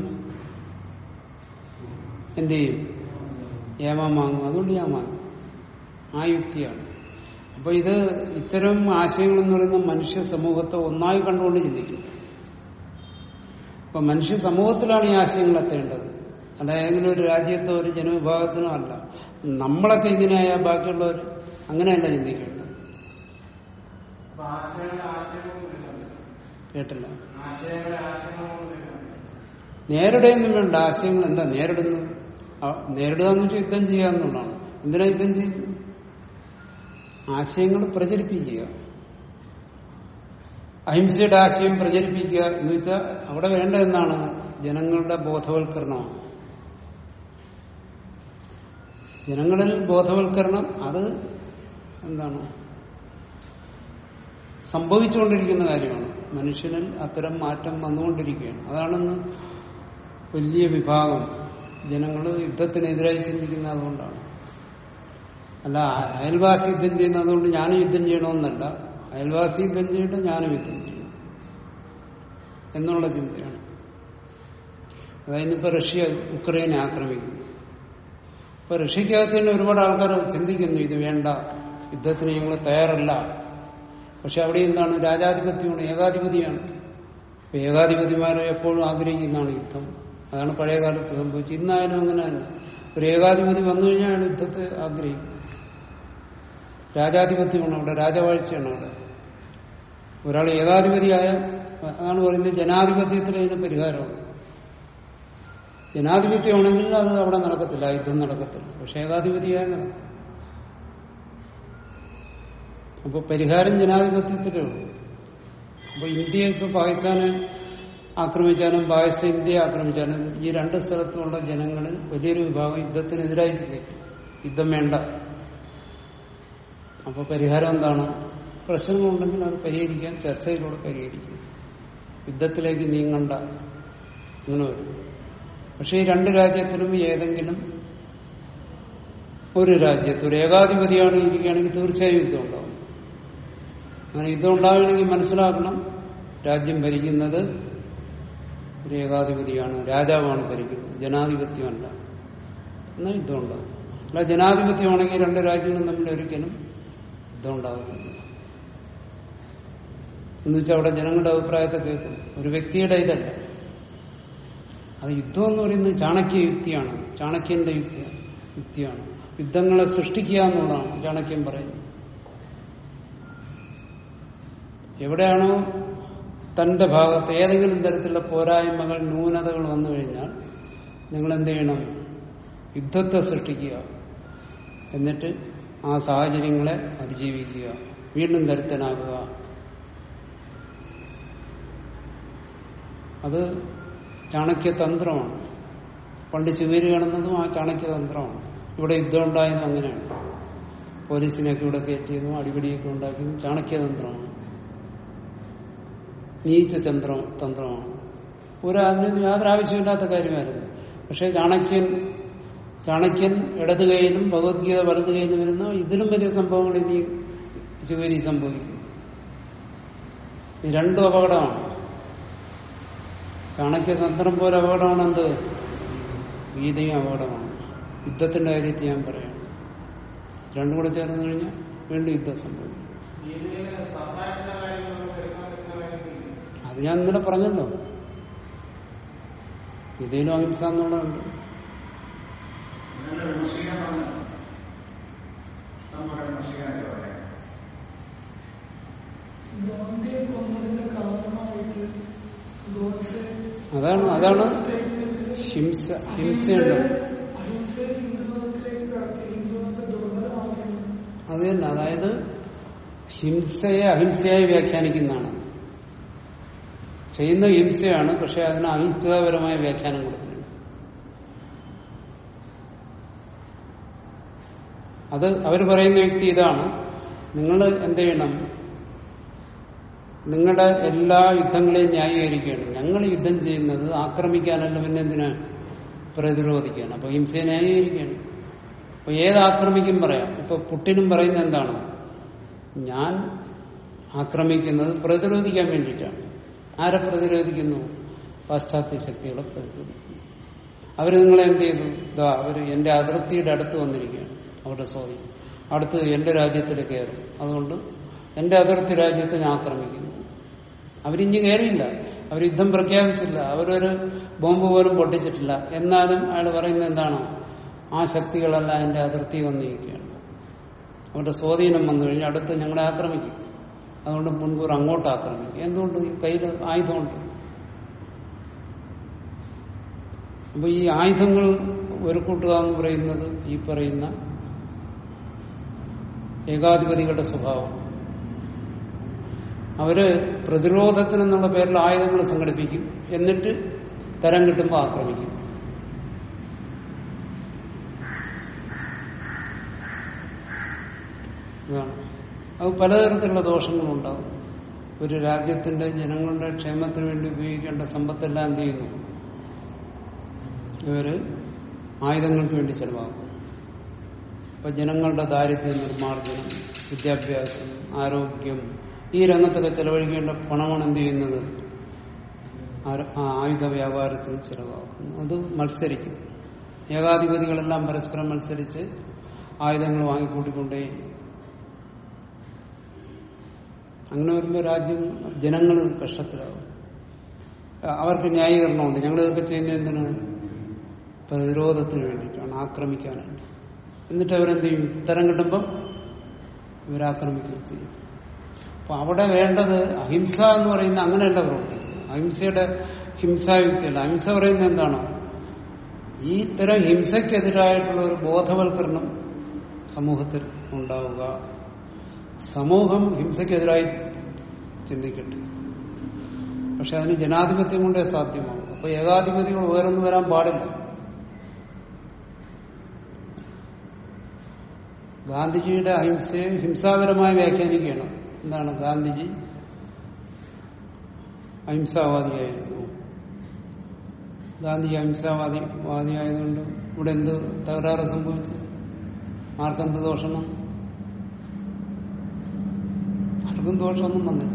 എന്ത് ചെയ്യും ഏമാൻ വാങ്ങും അതുകൊണ്ട് ഞാൻ വാങ്ങും ആ യുക്തിയാണ് അപ്പൊ ഇത് ഇത്തരം ആശയങ്ങൾ എന്ന് പറയുന്ന മനുഷ്യ സമൂഹത്തെ ഒന്നായി കണ്ടുകൊണ്ട് ചിന്തിക്കും അപ്പൊ മനുഷ്യ സമൂഹത്തിലാണ് ഈ ആശയങ്ങൾ എത്തേണ്ടത് അല്ല ഏതെങ്കിലും ഒരു രാജ്യത്തോ ഒരു ജനവിഭാഗത്തിനോ അല്ല നമ്മളൊക്കെ ഇങ്ങനെയായ ബാക്കിയുള്ളവർ അങ്ങനെയല്ല ചിന്തിക്കേണ്ടത് അപ്പൊ ആശയങ്ങളുടെ ആശയങ്ങളും വരുന്നുണ്ട്. കേട്ടില്ല ആശയങ്ങളുടെ ആശയങ്ങളും വരുന്നുണ്ട്. നേരിടുകയൊന്നും വേണ്ട ആശയങ്ങൾ എന്താ നേരിടുന്നത് ആ, നേരിടുക എന്ന് വെച്ചാൽ യുദ്ധം ചെയ്യുക എന്നുള്ളതാണ് എന്തിനാ യുദ്ധം ചെയ്യുന്നത് ആശയങ്ങൾ പ്രചരിപ്പിക്കുക അഹിംസയുടെ ആശയം പ്രചരിപ്പിക്കുക എന്ന് വെച്ചാൽ അവിടെ വേണ്ട എന്താണ് ജനങ്ങളുടെ ബോധവൽക്കരണമാണ് ജനങ്ങളിൽ ബോധവൽക്കരണം അത് എന്താണ് സംഭവിച്ചുകൊണ്ടിരിക്കുന്ന കാര്യമാണ് മനുഷ്യനിൽ അത്തരം മാറ്റം വന്നുകൊണ്ടിരിക്കുകയാണ് അതാണെന്ന് വലിയ വിഭാഗം ജനങ്ങൾ യുദ്ധത്തിനെതിരായി ചിന്തിക്കുന്നത് അതുകൊണ്ടാണ് അല്ല അയൽവാസി യുദ്ധം ചെയ്യുന്നതുകൊണ്ട് ഞാനും യുദ്ധം ചെയ്യണമെന്നല്ല അയൽവാസി യുദ്ധം ചെയ്തിട്ട് ഞാനും യുദ്ധം ചെയ്യണം എന്നുള്ള ചിന്തയാണ് അതായത് ഇപ്പൊ റഷ്യ ഉക്രൈനെ ആക്രമിക്കുന്നു ഇപ്പൊ റഷ്യക്കകത്ത് തന്നെ ഒരുപാട് ആൾക്കാർ ചിന്തിക്കുന്നു ഇത് വേണ്ട യുദ്ധത്തിന് ഞങ്ങൾ തയ്യാറല്ല പക്ഷെ അവിടെ എന്താണ് രാജാധിപത്യമാണ് ഏകാധിപതിയാണ് ഇപ്പൊ ഏകാധിപതിമാരെ എപ്പോഴും ആഗ്രഹിക്കുന്നതാണ് യുദ്ധം അതാണ് പഴയ കാലത്ത് സംഭവിച്ചത് ഇന്നായാലും അങ്ങനെ തന്നെ ഒരു ഏകാധിപതി വന്നു കഴിഞ്ഞാൽ അയാൾ യുദ്ധത്തെ ആഗ്രഹിക്കും രാജാധിപത്യമാണ് അവിടെ രാജവാഴ്ചയാണ് അവിടെ ഒരാൾ ഏകാധിപതിയായ അതാണ് പറയുന്നത് ജനാധിപത്യത്തിൽ അതിന് പരിഹാരമാണ് ജനാധിപത്യമാണെങ്കിൽ അത് അവിടെ നടക്കത്തില്ല ആ യുദ്ധം നടക്കത്തില്ല പക്ഷെ ഏകാധിപതിയായ നടക്കും അപ്പൊ പരിഹാരം ജനാധിപത്യത്തിലേ ഉള്ളൂ അപ്പൊ ഇന്ത്യ ഇപ്പൊ പാകിസ്ഥാനെ ആക്രമിച്ചാലും പാകിസ്ഥാൻ ഇന്ത്യയെ ആക്രമിച്ചാലും ഈ രണ്ട് സ്ഥലത്തുമുള്ള ജനങ്ങളിൽ വലിയൊരു വിഭാഗം യുദ്ധത്തിനെതിരായി ചിന്തിക്കും യുദ്ധം വേണ്ട അപ്പൊ പരിഹാരം എന്താണ് പ്രശ്നങ്ങളുണ്ടെങ്കിൽ അത് പരിഹരിക്കാൻ ചർച്ചയിലൂടെ പരിഹരിക്കും യുദ്ധത്തിലേക്ക് നീങ്ങണ്ട അങ്ങനെ വരും പക്ഷെ ഈ രണ്ട് രാജ്യത്തിലും ഏതെങ്കിലും ഒരു രാജ്യത്ത് ഒരു ഏകാധിപതിയാണ് ഇരിക്കുകയാണെങ്കിൽ തീർച്ചയായും യുദ്ധം ഉണ്ടാവും അങ്ങനെ യുദ്ധം ഉണ്ടാവുകയാണെങ്കിൽ മനസ്സിലാക്കണം രാജ്യം ഭരിക്കുന്നത് ഒരു ഏകാധിപതിയാണ് രാജാവാണ് ഭരിക്കുന്നത് ജനാധിപത്യമല്ല എന്നാൽ യുദ്ധം ഉണ്ടാവും അല്ല ജനാധിപത്യമാണെങ്കിൽ രണ്ട് രാജ്യങ്ങളും തമ്മിൽ ഒരിക്കലും യുദ്ധം ഉണ്ടാകുന്നില്ല എന്ന് വെച്ചാൽ അവിടെ ജനങ്ങളുടെ അഭിപ്രായത്തെ കേൾക്കും ഒരു വ്യക്തിയുടെ ഇതല്ല അത് യുദ്ധം എന്ന് പറയുന്നത് ചാണക്യ യുക്തിയാണ് ചാണക്യന്റെ യുക്തിയാണ് യുക്തിയാണ് യുദ്ധങ്ങളെ സൃഷ്ടിക്കുക എന്നുള്ളതാണ് ചാണക്യൻ പറയുന്നത് എവിടെയാണോ തന്റെ ഭാഗത്ത് ഏതെങ്കിലും തരത്തിലുള്ള പോരായ്മകൾ ന്യൂനതകൾ വന്നു കഴിഞ്ഞാൽ നിങ്ങൾ എന്ത് ചെയ്യണം യുദ്ധത്തെ സൃഷ്ടിക്കുക എന്നിട്ട് ആ സാഹചര്യങ്ങളെ അതിജീവിക്കുക വീണ്ടും കരുത്തനാകുക അത് ചാണക്യതന്ത്രമാണ് പണ്ട് ശിവര് കിടന്നതും ആ ചാണക്യതന്ത്രമാണ് ഇവിടെ യുദ്ധം ഉണ്ടായതും അങ്ങനെയാണ് പോലീസിനെയൊക്കെ ഇവിടെ കയറ്റിയതും അടിപിടിയൊക്കെ ഉണ്ടാക്കിയതും ചാണക്യതന്ത്രമാണ് നീച്ച ചന്ദ്ര തന്ത്രമാണ് ഒരു അതിനൊന്നും യാതൊരു ആവശ്യമില്ലാത്ത കാര്യമായിരുന്നു പക്ഷെ ചാണക്യൻ ചാണക്യൻ ഇടത് കൈയിലും ഭഗവത്ഗീത വലത് കൈയിലും വരുന്ന ഇതിലും വലിയ സംഭവങ്ങൾ ഇനി ശിവരി സംഭവിക്കും ഈ രണ്ടും അപകടമാണ് ചാണക്യതന്ത്രം പോലെ അപകടമാണ് എന്ത് ഗീതയും അപകടമാണ് യുദ്ധത്തിന്റെ കാര്യത്തിൽ ഞാൻ പറയാം രണ്ടും കൂടെ ചേർന്ന് കഴിഞ്ഞാൽ വീണ്ടും യുദ്ധം സംഭവിക്കും ഗീതയിലെ സഹായത്തിന്റെ കാര്യങ്ങൾ നമുക്ക് എടുക്കാൻ പറ്റുന്ന കാര്യങ്ങളില്ല അത് ഞാൻ ഇന്നലെ പറഞ്ഞല്ലോ ഗീതയിലും അഹിംസ എന്നുള്ളതുണ്ട് ഇന്നലെ വിമർശിക്കാൻ പറഞ്ഞു നമ്മുടെ വിമർശിക്കാനല്ലേ പറയാം ഗാന്ധിയെ കൊന്നതിന്റെ കാരണമായിട്ട് ഗോഡ്സെ അതാണ് അതാണ് ഹിംസ ഹിംസയുണ്ട് അഹിംസയെ ഹിന്ദുമതത്തിലേക്ക് കടത്തി ഹിന്ദുമതത്തെ ദുർബലമാക്കുന്നു അത് തന്നെ അതായത് ഹിംസയെ അഹിംസയായി വ്യാഖ്യാനിക്കുന്നതാണ് ചെയ്യുന്ന ഹിംസയാണ് പക്ഷെ അതിന് അഹിംസാപരമായ വ്യാഖ്യാനം കൊടുക്കുന്നുണ്ട് അത് അവർ പറയുന്ന വ്യക്തി ഇതാണ് നിങ്ങൾ എന്ത് ചെയ്യണം നിങ്ങളുടെ എല്ലാ യുദ്ധങ്ങളെയും ന്യായീകരിക്കുകയാണ് ഞങ്ങൾ യുദ്ധം ചെയ്യുന്നത് ആക്രമിക്കാനല്ല പിന്നെ എന്തിനാ പ്രതിരോധിക്കാൻ അപ്പൊ ഹിംസയെ ന്യായീകരിക്കുകയാണ് അപ്പൊ ഏത് ആക്രമിക്കും പറയാം ഇപ്പൊ പുട്ടിനും പറയുന്നത് എന്താണ് ഞാൻ ആക്രമിക്കുന്നത് പ്രതിരോധിക്കാൻ വേണ്ടിയിട്ടാണ് ആരെ പ്രതിരോധിക്കുന്നു പാശ്ചാത്യ ശക്തികളെ പ്രതിരോധിക്കുന്നു അവര് നിങ്ങളെ എന്ത് ചെയ്തു ഇതാ അവര് എന്റെ അതിർത്തിയുടെ അടുത്ത് വന്നിരിക്കുകയാണ് അവരുടെ സ്വാധീനം അടുത്ത് എന്റെ രാജ്യത്തിൽ കയറും അതുകൊണ്ട് എന്റെ അതിർത്തി രാജ്യത്തെ ഞാൻ ആക്രമിക്കുന്നു അവരിഞ്ഞ് കയറിയില്ല അവർ യുദ്ധം പ്രഖ്യാപിച്ചില്ല അവരൊരു ബോംബ് പോലും പൊട്ടിച്ചിട്ടില്ല എന്നാലും അയാൾ പറയുന്നത് എന്താണ് ആ ശക്തികളെല്ലാം എന്റെ അതിർത്തി വന്നിരിക്കുകയാണ് അവരുടെ സ്വാധീനം വന്നു കഴിഞ്ഞാൽ അടുത്ത് ഞങ്ങളെ ആക്രമിക്കും അതുകൊണ്ട് മുൻകൂർ അങ്ങോട്ട് ആക്രമിക്കും എന്തുകൊണ്ട് ഈ കയ്യിൽ ആയുധമുണ്ട് അപ്പൊ ഈ ആയുധങ്ങൾ ഒരു കൂട്ടുക എന്ന് പറയുന്നത് ഈ പറയുന്ന ഏകാധിപതികളുടെ സ്വഭാവം അവര് പ്രതിരോധത്തിനെന്നുള്ള പേരിൽ ആയുധങ്ങൾ സംഘടിപ്പിക്കും എന്നിട്ട് തരം കിട്ടുമ്പോൾ ആക്രമിക്കും ഇതാണ് അത് പലതരത്തിലുള്ള ദോഷങ്ങളുണ്ടാകും ഒരു രാജ്യത്തിന്റെ ജനങ്ങളുടെ ക്ഷേമത്തിന് വേണ്ടി ഉപയോഗിക്കേണ്ട സമ്പത്തെല്ലാം എന്ത് ചെയ്യുന്നു ഇവര് ആയുധങ്ങൾക്ക് വേണ്ടി ചെലവാക്കും അപ്പൊ ജനങ്ങളുടെ ദാരിദ്ര്യ നിർമ്മാർജ്ജനം വിദ്യാഭ്യാസം ആരോഗ്യം ഈ രംഗത്തൊക്കെ ചെലവഴിക്കേണ്ട പണമാണ് എന്ത് ചെയ്യുന്നത് ആര- ആ ആയുധ വ്യാപാരത്തിന് ചെലവാക്കുന്നു അത് മത്സരിക്കും ഏകാധിപതികളെല്ലാം പരസ്പരം മത്സരിച്ച് ആയുധങ്ങൾ വാങ്ങിക്കൂട്ടിക്കൊണ്ടേയിരിക്കും അങ്ങനെ വരുമ്പോൾ രാജ്യം ജനങ്ങൾ കഷ്ടത്തിലാവും അവർക്ക് ന്യായീകരണമുണ്ട് ഞങ്ങൾ ഇതൊക്കെ ചെയ്യുന്നത് എന്തിനാണ് പ്രതിരോധത്തിന് വേണ്ടിയിട്ടാണ് ആക്രമിക്കാനായിട്ട് എന്നിട്ട് അവരെന്ത് ചെയ്യും തരം കിട്ടുമ്പം ഇവരാക്രമിക്കുകയും ചെയ്യും അപ്പൊ അവിടെ വേണ്ടത് അഹിംസ എന്ന് പറയുന്ന അങ്ങനെയല്ല പ്രവർത്തിക്കുന്നത് അഹിംസയുടെ ഹിംസായുക്തിയല്ല അഹിംസ പറയുന്നത് എന്താണ് ഈ ഇത്തരം ഹിംസയ്ക്കെതിരായിട്ടുള്ള ഒരു ബോധവൽക്കരണം സമൂഹത്തിൽ ഉണ്ടാവുക സമൂഹം ഹിംസയ്ക്കെതിരായി ചിന്തിക്കട്ടെ പക്ഷെ അതിന് ജനാധിപത്യം കൊണ്ടേ സാധ്യമാകും അപ്പൊ ഏകാധിപതികൾ ഉയർന്നു വരാൻ പാടില്ല ഗാന്ധിജിയുടെ അഹിംസയെ ഹിംസാപരമായി വ്യാഖ്യാനിക്കുകയാണ് എന്താണ് ഗാന്ധിജി അഹിംസാവാദിയായിരുന്നു ഗാന്ധിജി അഹിംസാവാദി വാദിയായതുകൊണ്ട് ഇവിടെ എന്ത് തകരാറ് സംഭവിച്ചു ആർക്കെന്ത് ദോഷം വന്നു ആർക്കും ദോഷമൊന്നും വന്നില്ല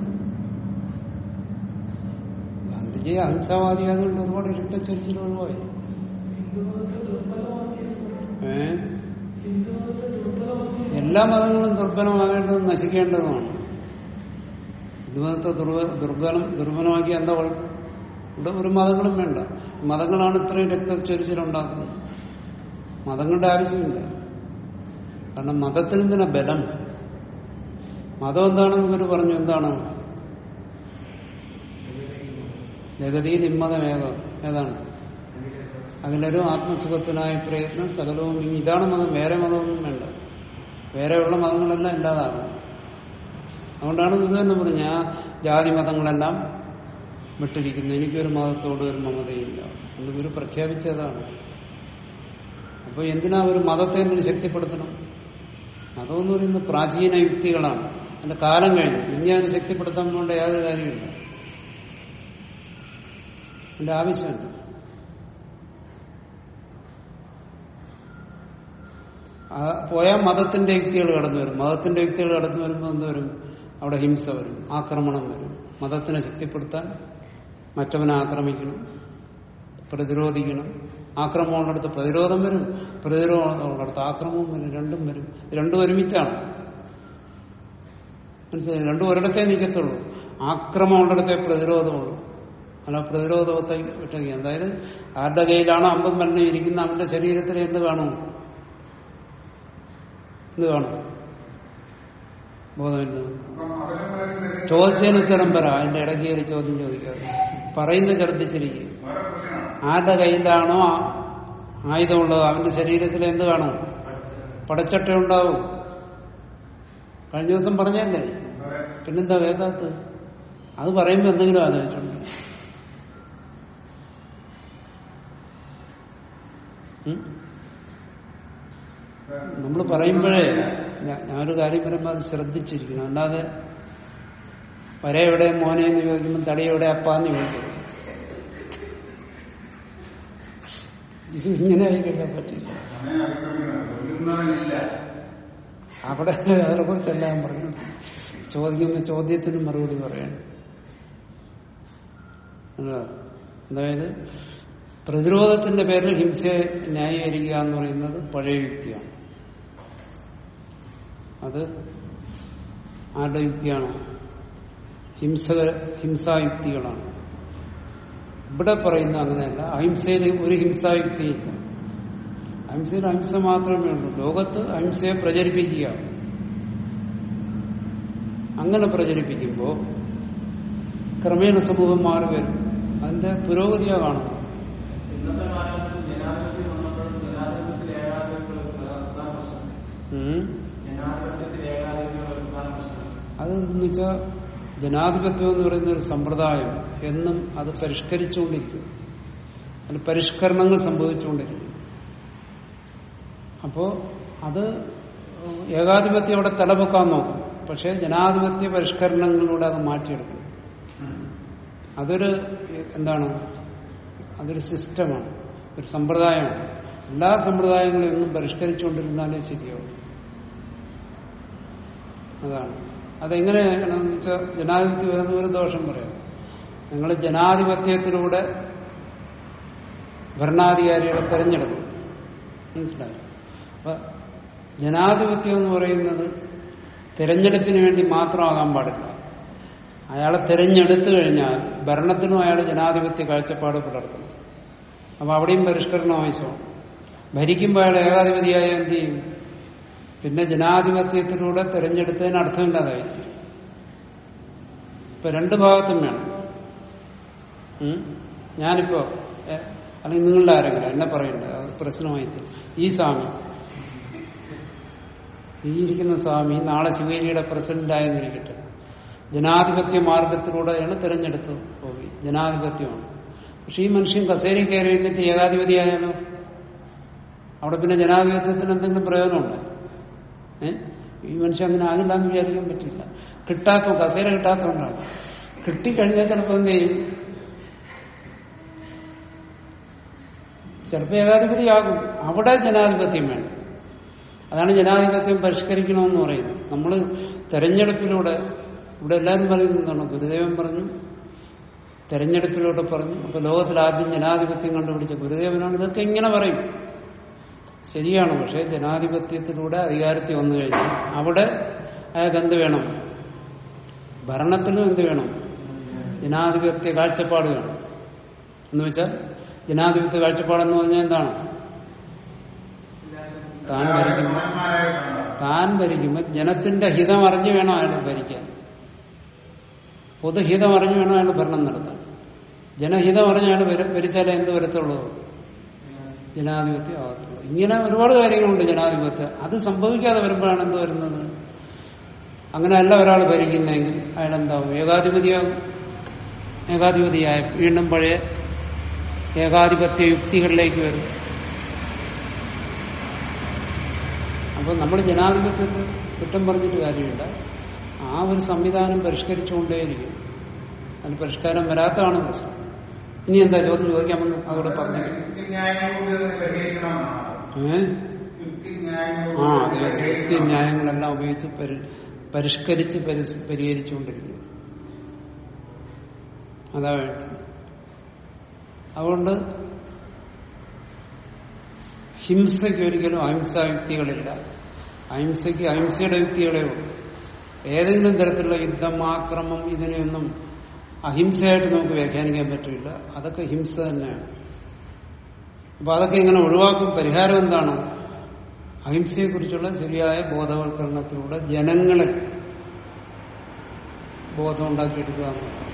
ഗാന്ധിജി അഹിംസാവാദിയായതുകൊണ്ട് ഒരുപാട് ഇരട്ടച്ചൊരിച്ചിൽ ഒഴിവായി ഹിന്ദുമതത്തെ ദുർബലമാക്കിയത് ഏ ഹിന്ദുമതത്തെ ദുർബലമാക്കിയത് എല്ലാ മതങ്ങളും ദുർബലമാകേണ്ടതും നശിക്കേണ്ടതുമാണ് ഹിന്ദുമതത്തെ ദുർബ- ദുർബലം ദുർബലമാക്കി എന്താ കുഴപ്പം ഇവിടെ ഒരു മതങ്ങളും വേണ്ട മതങ്ങളാണ് ഇത്രയും രക്തച്ചൊരിച്ചിലുണ്ടാക്കുന്നത് മതങ്ങളുടെ ആവശ്യമില്ല കാരണം മതത്തിന് എന്തിനാ ബലം മതം എന്താണെന്ന് ഇവർ പറഞ്ഞു എന്താണ് ജഗതി നിമ്മതം ഏതോ ഏതാണ് അതിലൊരു ആത്മസുഖത്തിനായ പ്രയത്നം സകലവും ഇനി ഇതാണ് മതം വേറെ മതമൊന്നും വേണ്ട വേറെയുള്ള മതങ്ങളെല്ലാം ഇല്ലാതാകും അതുകൊണ്ടാണ് ഇത് തന്നെ പറഞ്ഞ ആ ജാതി മതങ്ങളെല്ലാം വിട്ടിരിക്കുന്നു എനിക്കൊരു മതത്തോട് ഒരു മമതയില്ല എന്ന് ഇവർ പ്രഖ്യാപിച്ചതാണ് അപ്പൊ എന്തിനാ ഒരു മതത്തെ എന്തിനു ശക്തിപ്പെടുത്തണം മതമെന്ന് പറയുന്നത് പ്രാചീന യുക്തികളാണ് അതിന്റെ കാലം കഴിഞ്ഞു ഇനി അതിനെ ശക്തിപ്പെടുത്താൻ കൊണ്ട് യാതൊരു കാര്യമില്ല അതിന്റെ ആവശ്യമുണ്ട് ആ പോയാൽ മതത്തിന്റെ യുക്തികൾ കടന്നു വരും മതത്തിന്റെ യുക്തികൾ കടന്നു വരുമ്പോൾ എന്ത് വരും അവിടെ ഹിംസ വരും ആക്രമണം വരും മതത്തിനെ ശക്തിപ്പെടുത്താൻ മറ്റവനെ ആക്രമിക്കണം പ്രതിരോധിക്കണം ആക്രമണം ഉള്ളിടത്ത് പ്രതിരോധം വരും പ്രതിരോധം ഉള്ളിടത്ത് ആക്രമവും വരും രണ്ടും വരും ഇത് രണ്ടും ഒരുമിച്ചാണ് മനസ്സിലായി രണ്ടും ഒരിടത്തേ നിൽക്കത്തുള്ളൂ ആക്രമം ഉള്ളിടത്തേ പ്രതിരോധമുള്ളൂ അല്ല പ്രതിരോധത്തെ വിട്ടേക്ക് അതായത് ആരുടെ കയ്യിലാണോ അമ്പം മരണം ഇരിക്കുന്ന അവന്റെ ശരീരത്തിൽ എന്ത് കാണും എന്ത് കാണും ബോധമില്ല അപ്പം അവരും പറയുന്നത് ചോദിച്ചതിന് ഉത്തരം പറ അതിന്റെ ഇടയ്ക്ക് കയറി ചോദ്യം ചോദിക്കാതെ പറയുന്ന ശ്രദ്ധിച്ചിരിക്കും വേറെ പ്രശ്നമാണ് ആരുടെ കയ്യിലാണോ ആ ആയുധമുള്ളത് അവന്റെ ശരീരത്തിൽ എന്ത് കാണും പടച്ചട്ട ഉണ്ടാവും കഴിഞ്ഞ ദിവസം പറഞ്ഞല്ലേ വേറെ പിന്നെന്താ കേൾക്കാത്തത് അത് പറയുമ്പോ എന്തെങ്കിലും ആലോചിച്ചുണ്ട് നമ്മൾ പറയുമ്പോഴേ ഞാ- ഞാനൊരു കാര്യം പറയുമ്പോൾ അത് ശ്രദ്ധിച്ചിരിക്കണം അല്ലാതെ വര എവിടെ മോനെ എന്ന് ചോദിക്കുമ്പോൾ തടി എവിടെ അപ്പാന്ന് ചോദിക്കരുത് ഇത് ഇങ്ങനെ ആയി കഴിയാൻ പറ്റില്ല സമയം അതിക്രമിക്കണം കൊല്ലുന്നവനില്ല അവിടെ അതിനെ കുറിച്ചെല്ലാം പറഞ്ഞു ചോദിക്കുന്ന ചോദ്യത്തിന് മറുപടി പറയണം അതാ. അതായത് പ്രതിരോധത്തിന്റെ പേരിൽ ഹിംസയെ ന്യായീകരിക്കുക എന്ന് പറയുന്നത് പഴയ യുക്തിയാണ് അത് ആരുടെ യുക്തിയാണ് ഹിംസ ഹിംസായുക്തികളാണ് ഇവിടെ പറയുന്ന അങ്ങനെയല്ല അഹിംസയിൽ ഒരു ഹിംസായുക്തിയില്ല അഹിംസയിൽ അഹിംസ മാത്രമേ ഉള്ളൂ ലോകത്ത് അഹിംസയെ പ്രചരിപ്പിക്കുക അങ്ങനെ പ്രചരിപ്പിക്കുമ്പോൾ ക്രമേണ സമൂഹം മാറി വരും അതിന്റെ പുരോഗതിയാ കാണുന്നത് ഇന്നത്തെ കാലത്ത് ജനാധിപത്യം വന്നപ്പോഴും ജനാധിപത്യത്തിൽ ഏകാധിപത്യങ്ങൾ പ്രധാന പ്രശ്നം ഉം. ജനാധിപത്യത്തിൽ ഏകാധിപത്യങ്ങൾ പ്രധാന പ്രശ്നം അതെന്തെന്ന് വെച്ചാൽ ജനാധിപത്യം എന്ന് പറയുന്ന ഒരു സമ്പ്രദായം എന്നും അത് പരിഷ്കരിച്ചുകൊണ്ടിരിക്കും അതിൽ പരിഷ്കരണങ്ങൾ സംഭവിച്ചുകൊണ്ടിരിക്കും അപ്പോ അത് ഏകാധിപത്യം അവിടെ തലപൊക്കാൻ നോക്കും പക്ഷെ ജനാധിപത്യ പരിഷ്കരണങ്ങളിലൂടെ അത് മാറ്റിയെടുക്കും അതൊരു എന്താണ് അതൊരു സിസ്റ്റമാണ് ഒരു സമ്പ്രദായമാണ് എല്ലാ സമ്പ്രദായങ്ങളെയും ഒന്നും പരിഷ്കരിച്ചുകൊണ്ടിരുന്നാലേ ശരിയാവും അതാണ് അതെങ്ങനെയാണെന്ന് വെച്ചാൽ ജനാധിപത്യം വരുന്ന ഒരു ദോഷം പറയാം നിങ്ങൾ ജനാധിപത്യത്തിലൂടെ ഭരണാധികാരികളെ തെരഞ്ഞെടുക്കും മനസ്സിലായോ അപ്പൊ ജനാധിപത്യം എന്ന് പറയുന്നത് തെരഞ്ഞെടുപ്പിന് വേണ്ടി മാത്രമാകാൻ പാടില്ല അയാളെ തെരഞ്ഞെടുത്തു കഴിഞ്ഞാൽ ഭരണത്തിനും അയാൾ ജനാധിപത്യ കാഴ്ചപ്പാട് പുലർത്തണം അപ്പൊ അവിടെയും പരിഷ്കരണം ആവശ്യമാണ് ഭരിക്കുമ്പോൾ അയാൾ ഏകാധിപതിയായ എന്ത് ചെയ്യും പിന്നെ ജനാധിപത്യത്തിലൂടെ തെരഞ്ഞെടുത്തതിന് അർത്ഥമില്ലാതായി ഇപ്പൊ രണ്ട് ഭാഗത്തും വേണം ഉം? ഞാനിപ്പോ എ, അല്ലെങ്കിൽ നിങ്ങളുടെ ആരെങ്കിലും എന്നെ പറയണ്ട അത് പ്രശ്നമായി തീരും. ഈ സ്വാമി ഈ ഇരിക്കുന്ന സ്വാമി നാളെ ശിവേരിയുടെ പ്രസിഡന്റ് ആയെന്നിരിക്കട്ടെ ജനാധിപത്യ മാർഗത്തിലൂടെയാണ് തെരഞ്ഞെടുത്ത് പോയി ജനാധിപത്യമാണ് പക്ഷെ ഈ മനുഷ്യൻ കസേരയിൽ കയറി എന്നിട്ട് ഏകാധിപതിയായാലോ അവിടെ പിന്നെ ജനാധിപത്യത്തിന് എന്തെങ്കിലും പ്രയോജനമുണ്ടോ ഏ ഈ മനുഷ്യൻ അങ്ങനെ ആകില്ല എന്ന് വിചാരിക്കാൻ പറ്റില്ല കിട്ടാത്ത കസേര കിട്ടാത്തതുകൊണ്ടാണ് കിട്ടിക്കഴിഞ്ഞാൽ ചിലപ്പോൾ എന്ത് ചെയ്യും ചിലപ്പോൾ ഏകാധിപതിയാകും അവിടെ ജനാധിപത്യം വേണം അതാണ് ജനാധിപത്യം പരിഷ്കരിക്കണമെന്ന് പറയുന്നത് നമ്മൾ തെരഞ്ഞെടുപ്പിലൂടെ ഇവിടെ എല്ലാവരും പറയുന്നത് എന്താണ് ഗുരുദേവൻ പറഞ്ഞു തെരഞ്ഞെടുപ്പിലൂടെ പറഞ്ഞു അപ്പൊ ലോകത്തിൽ ആദ്യം ജനാധിപത്യം കണ്ടുപിടിച്ച ഗുരുദേവനാണ് ഇതൊക്കെ ഇങ്ങനെ പറയും ശരിയാണ് പക്ഷെ ജനാധിപത്യത്തിലൂടെ അധികാരത്തിൽ വന്നു കഴിഞ്ഞാൽ അവിടെ അയാൾക്ക് എന്ത് വേണം ഭരണത്തിനും എന്ത് വേണം ജനാധിപത്യ കാഴ്ചപ്പാട് വേണം എന്ന് വെച്ചാൽ ജനാധിപത്യ കാഴ്ചപ്പാടെന്ന് പറഞ്ഞാൽ എന്താണ് താൻ ഭരിക്കുമ്പോൾ താൻ ഭരിക്കുമ്പോൾ ജനത്തിന്റെ ഹിതം അറിഞ്ഞു വേണം അയാൾ ഭരിക്കാൻ പൊതുഹിതം അറിഞ്ഞു വേണം അയാൾ ഭരണം നടത്താൻ ജനഹിതം അറിഞ്ഞ് അയാൾ ഭര- ഭരിച്ചാലേ എന്ത് വരത്തുള്ളൂ ജനാധിപത്യം ആകത്തുള്ളൂ ഇങ്ങനെ ഒരുപാട് കാര്യങ്ങളുണ്ട് ജനാധിപത്യം അത് സംഭവിക്കാതെ വരുമ്പോഴാണ് എന്ത് വരുന്നത് അങ്ങനെയല്ല ഒരാൾ ഭരിക്കുന്നെങ്കിൽ അയാൾ എന്താവും ഏകാധിപതിയാകും ഏകാധിപതിയായ വീണ്ടും പഴയ ഏകാധിപത്യ യുക്തികളിലേക്ക് വരും അപ്പൊ നമ്മൾ ജനാധിപത്യത്തെ കുറ്റം പറഞ്ഞിട്ട് കാര്യമില്ല ആ ഒരു സംവിധാനം പരിഷ്കരിച്ചുകൊണ്ടേയിരിക്കും അതിന് പരിഷ്കാരം വരാത്തതാണ് പ്രശ്നം ഇനി എന്താ ചോദ്യം ചോദിക്കാമെന്ന് അതോടെ പറഞ്ഞു യുക്തിന്യായങ്ങളോട് പരിഹരിക്കണമെന്നാണ് ഏഹ് യുക്തിന്യായങ്ങളോട് ആ അതെ യുക്തി പരിഹരിക്കണം. ന്യായങ്ങളെല്ലാം ഉപയോഗിച്ച് പരി പരിഷ്കരിച്ച് പരിസ് പരിഹരിച്ചുകൊണ്ടിരിക്കുന്നു അതാ വേണ്ടത് അതുകൊണ്ട് ഹിംസയ്ക്ക് ഒരിക്കലും അഹിംസാ യുക്തികളില്ല അഹിംസയ്ക്ക് അഹിംസയുടെ യുക്തികളേ ഉള്ളൂ ഏതെങ്കിലും തരത്തിലുള്ള യുദ്ധം ആക്രമം ഇതിനെയൊന്നും അഹിംസയായിട്ട് നമുക്ക് വ്യാഖ്യാനിക്കാൻ പറ്റില്ല അതൊക്കെ ഹിംസ തന്നെയാണ് അപ്പൊ അതൊക്കെ ഇങ്ങനെ ഒഴിവാക്കും പരിഹാരം എന്താണ് അഹിംസയെക്കുറിച്ചുള്ള ശരിയായ ബോധവൽക്കരണത്തിലൂടെ ജനങ്ങളിൽ ബോധം ഉണ്ടാക്കിയെടുക്കുക എന്നുള്ളതാണ്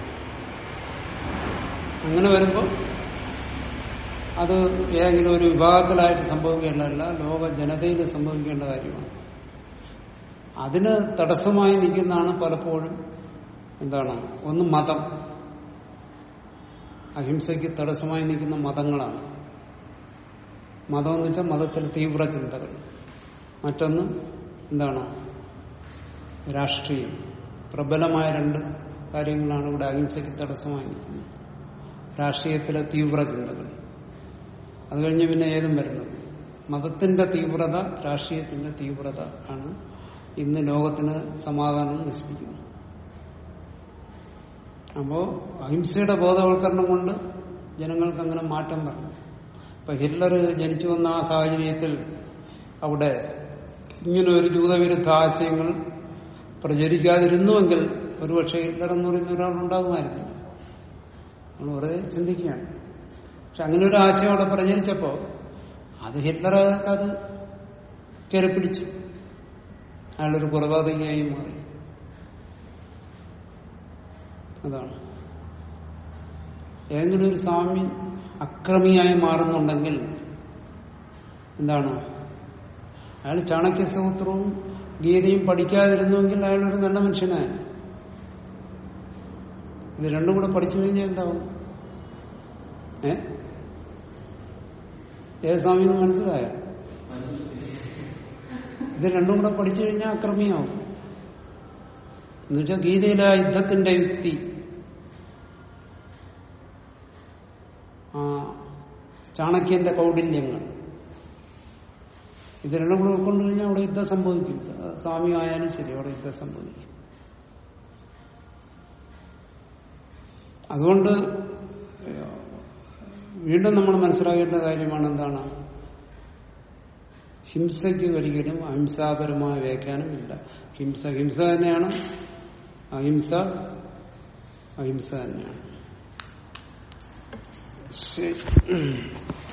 അങ്ങനെ വരുമ്പോൾ അത് ഏതെങ്കിലും ഒരു വിഭാഗത്തിലായിട്ട് സംഭവിക്കേണ്ടതല്ല ലോക ജനതയിൽ സംഭവിക്കേണ്ട കാര്യമാണ് അതിന് തടസ്സമായി നിൽക്കുന്നതാണ് പലപ്പോഴും എന്താണ് ഒന്ന് മതം അഹിംസയ്ക്ക് തടസ്സമായി നിൽക്കുന്ന മതങ്ങളാണ് മതം എന്ന് വെച്ചാൽ മതത്തിൽ തീവ്ര ചിന്തകൾ മറ്റൊന്ന് എന്താണ് രാഷ്ട്രീയം പ്രബലമായ രണ്ട് കാര്യങ്ങളാണ് ഇവിടെ അഹിംസയ്ക്ക് തടസ്സമായി നിൽക്കുന്നത് രാഷ്ട്രീയത്തിലെ തീവ്ര ചിന്തകൾ അത് കഴിഞ്ഞ് പിന്നെ ഏതും വരുന്നത് മതത്തിന്റെ തീവ്രത രാഷ്ട്രീയത്തിന്റെ തീവ്രത ആണ് ഇന്ന് ലോകത്തിന് സമാധാനം നശിപ്പിക്കുന്നത് അപ്പോ അഹിംസയുടെ ബോധവൽക്കരണം കൊണ്ട് ജനങ്ങൾക്ക് അങ്ങനെ മാറ്റം വരണം ഇപ്പൊ ഹിറ്റ്ലർ ജനിച്ചു വന്ന ആ സാഹചര്യത്തിൽ അവിടെ ഇങ്ങനെ ഒരു ജൂതവിരുദ്ധ ആശയങ്ങൾ പ്രചരിക്കാതിരുന്നുവെങ്കിൽ ഒരുപക്ഷെ ഹിറ്റ്ലർ എന്ന് പറയുന്ന ഒരാളുണ്ടാകുമായിരുന്നില്ല നമ്മൾ വെറുതെ ചിന്തിക്കുകയാണ് പക്ഷെ അങ്ങനെ ഒരു ആശയം അവിടെ പ്രചരിച്ചപ്പോ അത് ഹിറ്റ്ലർ അത് കയറി പിടിച്ചു അയാളൊരു കൊലപാതകയായി മാറി അതാണ് ഏതെങ്കിലും ഒരു സ്വാമി അക്രമിയായി മാറുന്നുണ്ടെങ്കിൽ എന്താണ് അയാൾ ചാണക്യസൂത്രവും ഗീതയും പഠിക്കാതിരുന്നുവെങ്കിൽ അയാളൊരു നല്ല മനുഷ്യനായി ഇത് രണ്ടും കൂടെ പഠിച്ചു കഴിഞ്ഞാൽ എന്താവും ഏ ഏത് സ്വാമി എന്ന് മനസ്സിലായോ ഇത് രണ്ടും കൂടെ പഠിച്ചു കഴിഞ്ഞാൽ അക്രമിയാവും എന്നുവെച്ചാൽ ഗീതയിലെ ആ യുദ്ധത്തിന്റെ യുക്തി ആ ചാണക്യന്റെ കൗടില്യങ്ങൾ ഇത് രണ്ടും കൂടെ ഉൾക്കൊണ്ടു കഴിഞ്ഞാൽ അവിടെ യുദ്ധം സംഭവിക്കും സ- സ്വാമി ആയാലും ശരി അവിടെ യുദ്ധം സംഭവിക്കും അതുകൊണ്ട് വീണ്ടും നമ്മൾ മനസ്സിലാക്കേണ്ട കാര്യമാണ് എന്താണ് ഹിംസയ്ക്ക് ഒരിക്കലും അഹിംസാപരമായ വ്യാഖ്യാനം ഇല്ല ഹിംസ ഹിംസ തന്നെയാണ് അഹിംസ അഹിംസ തന്നെയാണ് ശരി